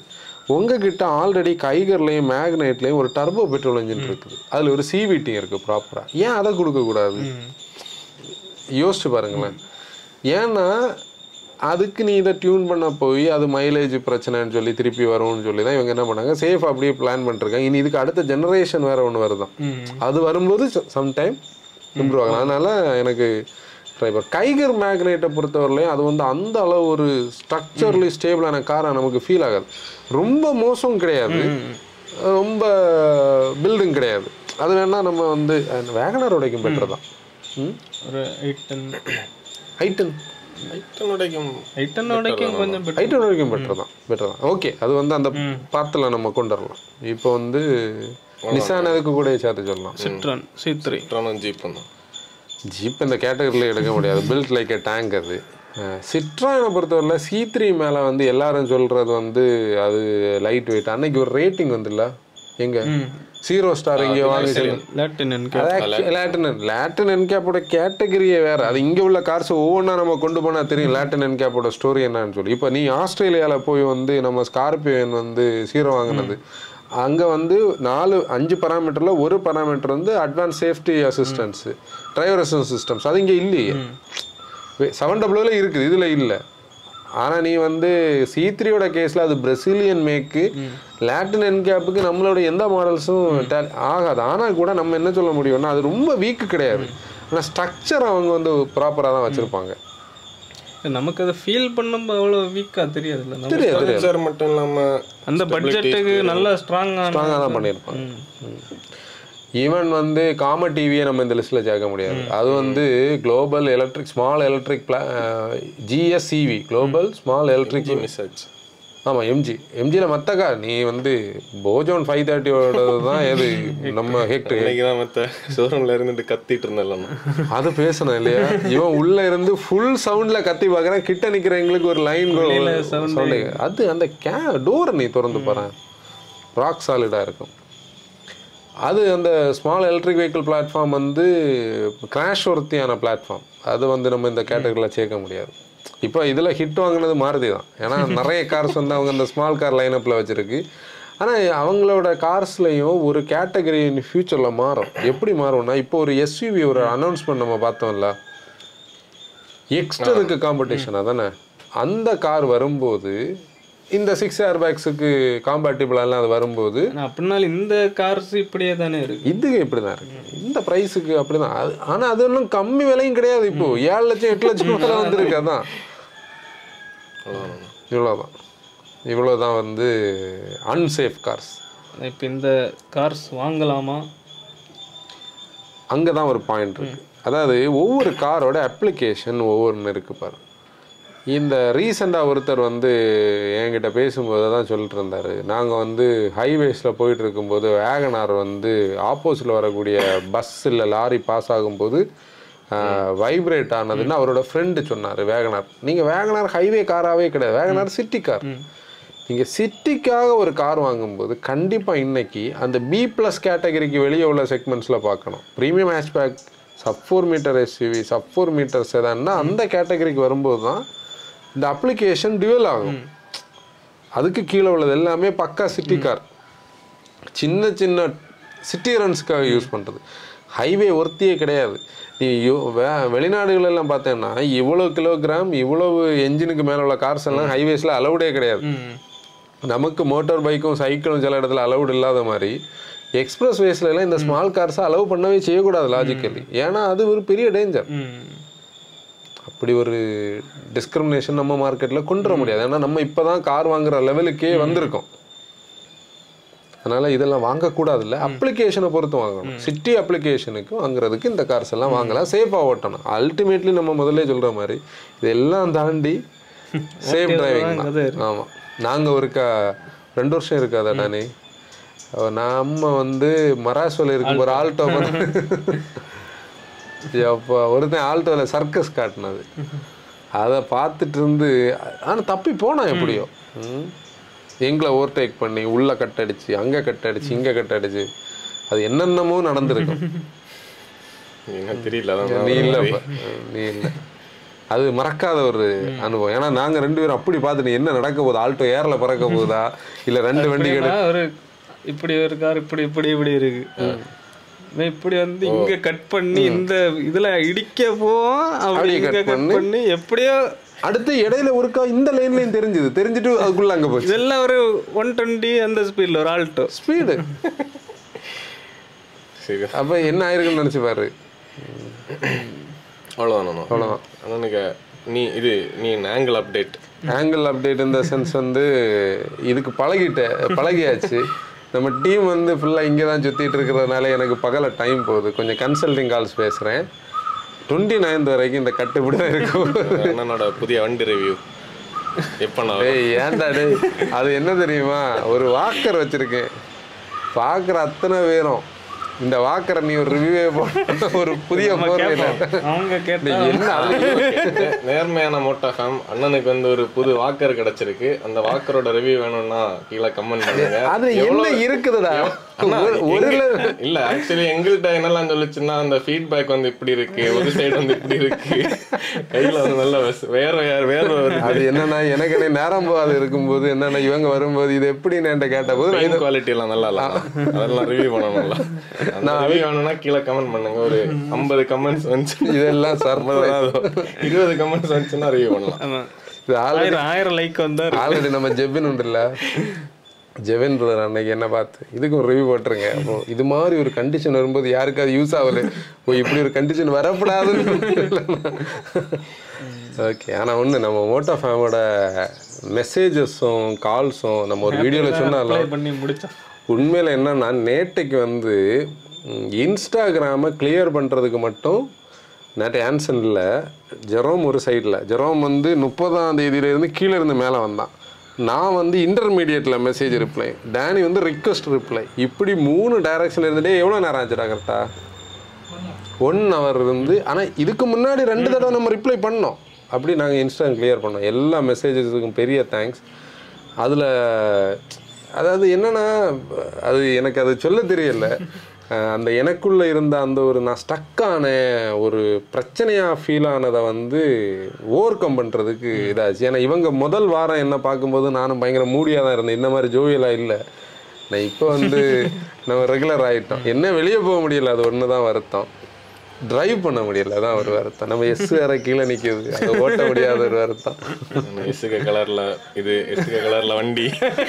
உங்ககிட்ட ஆல்ரெடி கைகர்லையும் மேக்னெட்லையும் ஒரு டர்போ பெட்ரோல் இன்ஜின் இருக்குது அதில் ஒரு சிவிடி இருக்குது ப்ராப்பராக ஏன் அதை கொடுக்கக்கூடாது யோசிச்சு பாருங்களேன் ஏன்னா அதுக்கு நீ இதை டியூன் பண்ண போய் அது மைலேஜ் பிரச்சனைன்னு சொல்லி திருப்பி வரும்னு சொல்லி தான் இவங்க என்ன பண்ணாங்க சேஃப் அப்படியே பிளான் பண்ணிருக்காங்க இனி இதுக்கு அடுத்த ஜெனரேஷன் வேற ஒன்று வருதான் அது வரும்போது சம்டைம் இம்ப்ரூவ் ஆகலாம் அதனால எனக்கு டிரைவர் கைகர் மேக்னெட்டை பொறுத்தவரையிலையும் அது வந்து அந்த அளவு ஒரு ஸ்ட்ரக்சர்லி ஸ்டேபிளான காரை நமக்கு ஃபீல் ஆகாது ரொம்ப மோசம் கிடையாது ரொம்ப பில்டிங் கிடையாது அது வேணா நம்ம வந்து வேகனர் உடைக்கும் பெட்டர் தான் ம் ஒரு எயிட் டென் ஐட்டன் ஐட்டனுடையும் எயிட் உடைக்கும் கொஞ்சம் better. ஐட்டன் வரைக்கும் பெட்டர் தான் பெட்டர் தான் ஓகே அது வந்து அந்த பாத்தில் நம்ம கொண்டு வரலாம் இப்போ வந்து நிசான் அதுக்கு கூட சேர்த்து சொல்லலாம் சிட்ரன் சி த்ரீ சிட்ரானும் ஜீப்பும் தான் ஜீப் இந்த கேட்டகரியில் எடுக்க முடியாது பில்ட் லைக் எ டேங்க் அது சிட்ரானை பொறுத்தவரையில் சி த்ரீ மேலே வந்து எல்லாரும் சொல்கிறது வந்து அது லைட் வெயிட் அன்னைக்கு ஒரு ரேட்டிங் வந்துல்ல எங்க ஜீரோ ஸ்டார் இங்கே வாங்கி லேட்டின் என்கே லேட்டின் லேட்டின் என்கேப்போட கேட்டகரியே வேற அது இங்கே உள்ள கார்ஸ் ஒவ்வொன்றா நம்ம கொண்டு போனால் தெரியும் லேட்டின் என்கேப்போட ஸ்டோரி என்னன்னு சொல்லி இப்போ நீ ஆஸ்திரேலியாவில் போய் வந்து நம்ம ஸ்கார்பியோன் வந்து சீரோ வாங்கினது அங்கே வந்து நாலு அஞ்சு பராமீட்டரில் ஒரு பராமீட்டர் வந்து advance safety assistance driver assistance systems அது இங்கே இல்லையே செவன் டபுள்யூவில் இருக்குது இதில் இல்லை ஆனால் நீ வந்து சி த்ரீயோட கேஸில் அது பிரசிலியன் மேக்கு லாட்டின் என்கேப்புக்கு நம்மளோட எந்த மாடல்ஸும் ஆகாது ஆனால் கூட நம்ம என்ன சொல்ல முடியும்னா அது ரொம்ப வீக்கு கிடையாது ஆனால் ஸ்ட்ரக்சர் அவங்க வந்து ப்ராப்பராக தான் வச்சுருப்பாங்க நமக்கு அதை ஃபீல் பண்ணும்போது அவ்வளோ வீக்கா தெரியாதுல்ல நம்ம தெரியாது தெரியாது சார் மட்டும் இல்லாம அந்த பட்ஜெட்டுக்கு நல்லா ஸ்ட்ராங்கான ஸ்ட்ராங்காக தான் பண்ணியிருப்பாங்க ஈவன் வந்து காம டிவியை நம்ம இந்த லிஸ்ட்டில் சேர்க்க முடியாது அது வந்து குளோபல் எலக்ட்ரிக் ஸ்மால் எலக்ட்ரிக் பிளா GSEV global small electric miss ஆச்சு ஆமாம் எம்ஜி எம்ஜியில் மற்ற கார் நீ வந்து போஜோன் ஃபைவ் தேர்ட்டியோட தான் எது நம்ம ஹெக்டர் இன்னைக்கு தான் மத்த ஷோரூம்ல இருந்துட்டு கத்திட்டு இருந்தேன் அது பேசணும் இல்லையா இவன் உள்ள இருந்து ஃபுல் சவுண்ட்ல கத்தி பார்க்கறான் கிட்ட நிக்கிறவங்களுக்கு ஒரு லைன் சவுண்டு அது அந்த கே டோரை நீ திறந்து பாறேன் ராக் சாலிடா இருக்கும் அது அந்த ஸ்மால் எலக்ட்ரிக் வெஹிக்கிள் பிளாட்ஃபார்ம் வந்து கிராஷ் ஒருத்தியான பிளாட்ஃபார்ம் அது வந்து நம்ம இந்த கேட்டகரியில் சேர்க்க முடியாது இப்போ இதில் ஹிட் வாங்கினது மாருதி தான் ஏன்னா நிறைய கார்ஸ் வந்து அவங்க அந்த ஸ்மால் கார் லைனப்பில் வச்சுருக்கு ஆனால் அவங்களோட கார்ஸ்லையும் ஒரு கேட்டகரி ஃபியூச்சரில் மாறும் எப்படி மாறும்னா இப்போ ஒரு எஸ்யூவி ஒரு அனௌன்ஸ்மெண்ட் நம்ம பார்த்தோம்ல எக்ஸ்டருக்கு காம்படிஷன் அதானே அந்த கார் வரும்போது இந்த சிக்ஸ் ஏர் பேக்ஸுக்கு காம்பேட்டிபிளாலாம் அது வரும்போது ஆனா அப்படின்னாலும் இந்த கார்ஸ் இப்படியே தானே இருக்கு இதுக்கு இப்படி தான் இருக்கு இந்த ப்ரைஸுக்கு அப்படி தான் அது ஆனால் அது ஒன்றும் கம்மி விலையும் கிடையாது இப்போ ஏழு லட்சம் எட்டு லட்சம் மேலே வந்துருக்கு அதான் இவ்வளோதான் இவ்வளோ தான் வந்து அன்சேஃப் கார்ஸ் இப்போ இந்த கார்ஸ் வாங்கலாமா அங்கே தான் ஒரு பாயிண்ட் இருக்கு அதாவது ஒவ்வொரு காரோட அப்ளிகேஷன் ஒவ்வொன்று இருக்கு பாரு இந்த ரீசெண்டாக ஒருத்தர் வந்து என்கிட்ட பேசும்போது தான் சொல்லிட்டு இருந்தார் நாங்கள் வந்து ஹைவேஸில் போயிட்டு இருக்கும்போது வேகனார் வந்து ஆப்போசிட்டில் வரக்கூடிய பஸ் இல்லை லாரி பாஸ் ஆகும்போது வைப்ரேட் ஆனதுன்னு அவரோட ஃப்ரெண்டு சொன்னார் வேகனார் நீங்கள் வேகனார் ஹைவே காராகவே கிடையாது வேகனார் சிட்டி கார் நீங்கள் சிட்டிக்காக ஒரு கார் வாங்கும்போது கண்டிப்பாக இன்னைக்கு அந்த பி ப்ளஸ் கேட்டகரிக்கு வெளியே உள்ள செக்மெண்ட்ஸில் பார்க்கணும் premium hatchback sub four metre SUV sub four metre செதான்னா அந்த கேட்டகரிக்கு வரும்போது தான் இந்த அப்ளிகேஷன் டியூவல் ஆகும் அதுக்கு கீழே உள்ளது எல்லாமே பக்கா சிட்டி கார் சின்ன சின்ன சிட்டி ரன்ஸ்க்காக யூஸ் பண்ணுறது ஹைவே ஒர்த்தியே கிடையாது நீ யோ- வே- வெளிநாடுகள் எல்லாம் பார்த்தேன்னா இவ்வளோ கிலோகிராம் இவ்வளவு என்ஜினுக்கு மேலே உள்ள கார்ஸ் எல்லாம் ஹைவேஸில் அலௌடே கிடையாது நமக்கு மோட்டார் பைக்கும் சைக்கிளும் சில இடத்துல அலௌட் இல்லாத மாதிரி எக்ஸ்பிரஸ் வேஸ்ல எல்லாம் இந்த ஸ்மால் கார்ஸை அலோவ் பண்ணவே செய்யக்கூடாது லாஜிக்கலி ஏன்னா அது ஒரு பெரிய டேஞ்சர் ம் அப்படி ஒரு டிஸ்கிரிமினேஷன் நம்ம மார்க்கெட்டில் கொண்டு வர முடியாது ஏன்னா நம்ம இப்போ தான் கார் வாங்குற லெவலுக்கே வந்திருக்கோம் அதனால் இதெல்லாம் வாங்கக்கூடாதுல்ல அப்ளிகேஷனை பொறுத்து வாங்கணும் சிட்டி அப்ளிகேஷனுக்கு வாங்குறதுக்கு இந்த கார்ஸ் எல்லாம் வாங்கலாம் சேஃபாக ஓட்டணும் அல்டிமேட்லி நம்ம முதல்ல சொல்கிற மாதிரி இதெல்லாம் தாண்டி சேஃப் டிரைவிங் கதை தான் ஆமாம் நாங்கள் ஒருக்கா ரெண்டு வருஷம் இருக்காதா நானே நம்ம வந்து மராசோல இருக்கும் ஒரு ஆல்டோ அப்போ ஒருத்தன் ஆல்டோவில் சர்க்கஸ் காட்டினது அதை பார்த்துட்டு இருந்து ஆனால் தப்பி போனான் எப்படியோ ம். எங்களை ஓவர்டேக் பண்ணி உள்ள கட் அடிச்சு அங்கே கட் அடிச்சு இங்கே கட் அடிச்சு அது என்னென்னமோ நடந்திருக்கும் என்ன தெரியல அதான் நீ நான் இல்லை மாதிரி. அப்ப. நீ இல்லை அது மறக்காத ஒரு அனுபவம் ஏன்னா நாங்க ரெண்டு பேரும் அப்படி பார்த்துட்டு என்ன நடக்க போகுது ஆல்டோ ஏர்ல பறக்க போகுதா இல்ல ரெண்டு வண்டி கிட ஏன்னா ஒரு இப்படி ஒரு கார் இப்படி இப்படி இப்படி இருக்கு இவன் இப்படி வந்து இங்க கட் பண்ணி இந்த இதுல இடிக்க போவோம் அப்படி அப்படியே இங்க cut கட் பண்ணி. பண்ணி எப்படியோ அடுத்து இடையில ஒருக்கா இந்த லைன்லயும் தெரிஞ்சது தெரிஞ்சுட்டு அதுக்குள்ள அங்க போச்சு இதெல்லாம் ஒரு ஒன் டுவெண்ட்டி அந்த ஸ்பீட்ல ஒரு ஆல்டோ ஸ்பீடு சரி அப்ப என்ன ஆயிருக்குன்னு நினைச்சு பாரு அவ்வளோதான் அவ்வளோதான் அண்ணனுக்கு நீ இது நீ ஆங்கிள் அப்டேட் ஆங்கிள் அப்டேட் இந்த சென்ஸ் வந்து இதுக்கு பழகிட்ட பழகியாச்சு நம்ம டீம் வந்து ஃபுல்லாக இங்கே தான் சுற்றிட்டு இருக்கிறதுனால எனக்கு பகல டைம் போகுது கொஞ்சம் கன்சல்டிங் கால்ஸ் பேசுகிறேன் டுவெண்ட்டி நைன்த் வரைக்கும் இந்த கட்டுப்படி தான் இருக்கும் அண்ணனோட புதிய வண்டி ரிவ்யூ எப்போ நான் டேய் ஏன்டா டேய் அது என்ன தெரியுமா ஒரு வாக்கர் வச்சிருக்கேன் பார்க்குற அத்தனை பேரும் இந்த வாக்கரை நீ ஒரு ரிவ்யூவே போட ஒரு புதிய போர்வையில் அவங்க கேட்டா என்ன அது நே- நேர்மையான மோட்டா ஃபேம் அண்ணனுக்கு வந்து ஒரு புது வாக்கர் கிடைச்சிருக்கு அந்த வாக்கரோட ரிவ்யூ வேணும்னா கீழே கமெண்ட் பண்ணுங்க அது என்ன இருக்குதுடா அண்ணா, ஒரு- ஒரு எங்க- இல்ல ஆக்சுவலி எங்கள்கிட்ட என்னெல்லாம் சொல்லுச்சுன்னா அந்த ஃபீட்பேக் வந்து இப்படி இருக்கு ஒரு சைடு வந்து இப்படி இருக்கு கையில வந்து நல்ல வெஸ்- வேற வேற வேற வருது அது என்னன்னா எனக்கு என்ன நேரம் போகாது இருக்கும்போது என்னன்னா இவங்க வரும்போது இது எப்படின்னு என்கிட்ட கேட்டபோது நான் பெயின் குவாலிட்டி எல்லாம் நல்லா இல்ல அதெல்லாம் ரிவ்யூ பண்ணணும்ல நான் ரிவ்யூ வேணும்னா கீழே கமெண்ட் பண்ணுங்க ஒரு ஐம்பது கமெண்ட்ஸ் வந்துச்சு இதெல்லாம் சர்ப்ரைஸ் இருபது கமெண்ட்ஸ் வந்துச்சுன்னா ரிவ்யூ பண்ணலாம் ஆமா. இது ஆல்ரெடி ஆயிரம் ஆயிரம் லைக் வந்தா ஆல்ரெடி நம்ம ஜெபின் உண்டுல்ல ஜெவன் பிரதர் அன்னைக்கு என்ன பார்த்து இதுக்கு ஒரு ரிவ்யூ போட்டுருங்க அப்போ இது மாதிரி ஒரு கண்டிஷன் வரும்போது யாருக்காவது யூஸ் ஆகல ஓ இப்படி ஒரு கண்டிஷன் வரப்படாதுன்னு ஓகே ஆனால் ஒன்று நம்ம மோட்டோ ஃபேமோட மெசேஜஸும் கால்ஸும் நம்ம ஒரு வீடியோவில் சொன்னாலும் அப்ளை பண்ணி முடிச்சா உண்மையில் என்னன்னா நேட்டைக்கு வந்து ம், இன்ஸ்டாகிராமை கிளியர் பண்ணுறதுக்கு மட்டும் நேற்று ஆன்சனில் ஜெரோம் ஒரு சைடில் ஜெரோம் வந்து முப்பதாம் தேதியிலேருந்து கீழே இருந்து மேலே வந்தான் நான் வந்து இன்டர்மீடியட்டில் மெசேஜ் ரிப்ளை டேனி வந்து ரிக்வஸ்ட் ரிப்ளை இப்படி மூணு டைரக்ஷன் இருந்துட்டே எவ்வளோ நேரம் ஆச்சுடா கரெக்டாக ஒன் ஹவர் இருந்து ஆனால் இதுக்கு முன்னாடி ரெண்டு தடவை நம்ம ரிப்ளை பண்ணோம் அப்படி நாங்கள் இன்ஸ்டாங் கிளியர் பண்ணோம் எல்லா மெசேஜஸுக்கும் பெரிய தேங்க்ஸ் அதில் அதாவது என்னன்னா அது எனக்கு அது சொல்ல தெரியல அஹ் அந்த எனக்குள்ளே இருந்த அந்த ஒரு நான் ஸ்டக்கான ஒரு பிரச்சனையாக ஃபீல் ஆனதை வந்து ஓவர் கம் பண்ணுறதுக்கு இதாச்சு ஏன்னா இவங்க முதல் வாரம் என்ன பார்க்கும்போது நானும் பயங்கர மூடியாக தான் இருந்தேன் இந்த மாதிரி ஜோவியலாக இல்லை நான் இப்போ வந்து நம்ம ரெகுலர் ஆகிட்டோம் என்ன வெளியே போக முடியல அது ஒன்று தான் வருத்தம் டிரைவ் பண்ண முடியல அதான் ஒரு வருத்தம் நம்ம எஸ் வேற கீழே நிற்கிது அதை ஓட்ட முடியாத ஒரு வருத்தம் இசுக கலர்ல இது இசுக கலர்ல வண்டி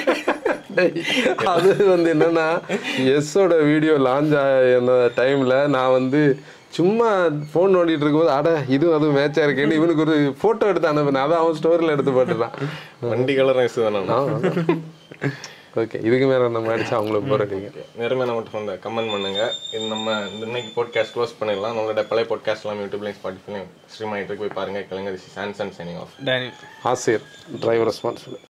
அது வந்து என்னன்னா எஸ்ஸோட வீடியோ லான்ச் ஆன டைம்ல நான் வந்து சும்மா ஃபோன் நோண்டிட்டு இருக்கும்போது அட இதுவும் அதுவும் மேட்சா இருக்கேன்னு இவனுக்கு ஒரு போட்டோ எடுத்து அனுப்புனேன் அதை அவன் ஸ்டோரியில் எடுத்து போட்டுறான் வண்டி கலர் இசு தானே ஓகே இதுக்கு மேல நம்ம அடிச்சா அவங்களுக்கு போற அடிங்க நேர்மையான மட்டும் வந்து கமெண்ட் பண்ணுங்க இது நம்ம இந்த இன்னைக்கு பாட்காஸ்ட் க்ளோஸ் பண்ணிடலாம் நம்மளோட பழைய பாட்காஸ்ட் எல்லாம் யூடியூப்லையும் ஸ்பாட்டிஃபைலையும் ஸ்ட்ரீம் ஆகிட்டு இருக்கு போய் பாருங்க கிளங்க திஸ் சான்சன் சைனிங் ஆஃப் டேனி ஆசிரியர் டிரைவர் ரெஸ்பான்சிபிள்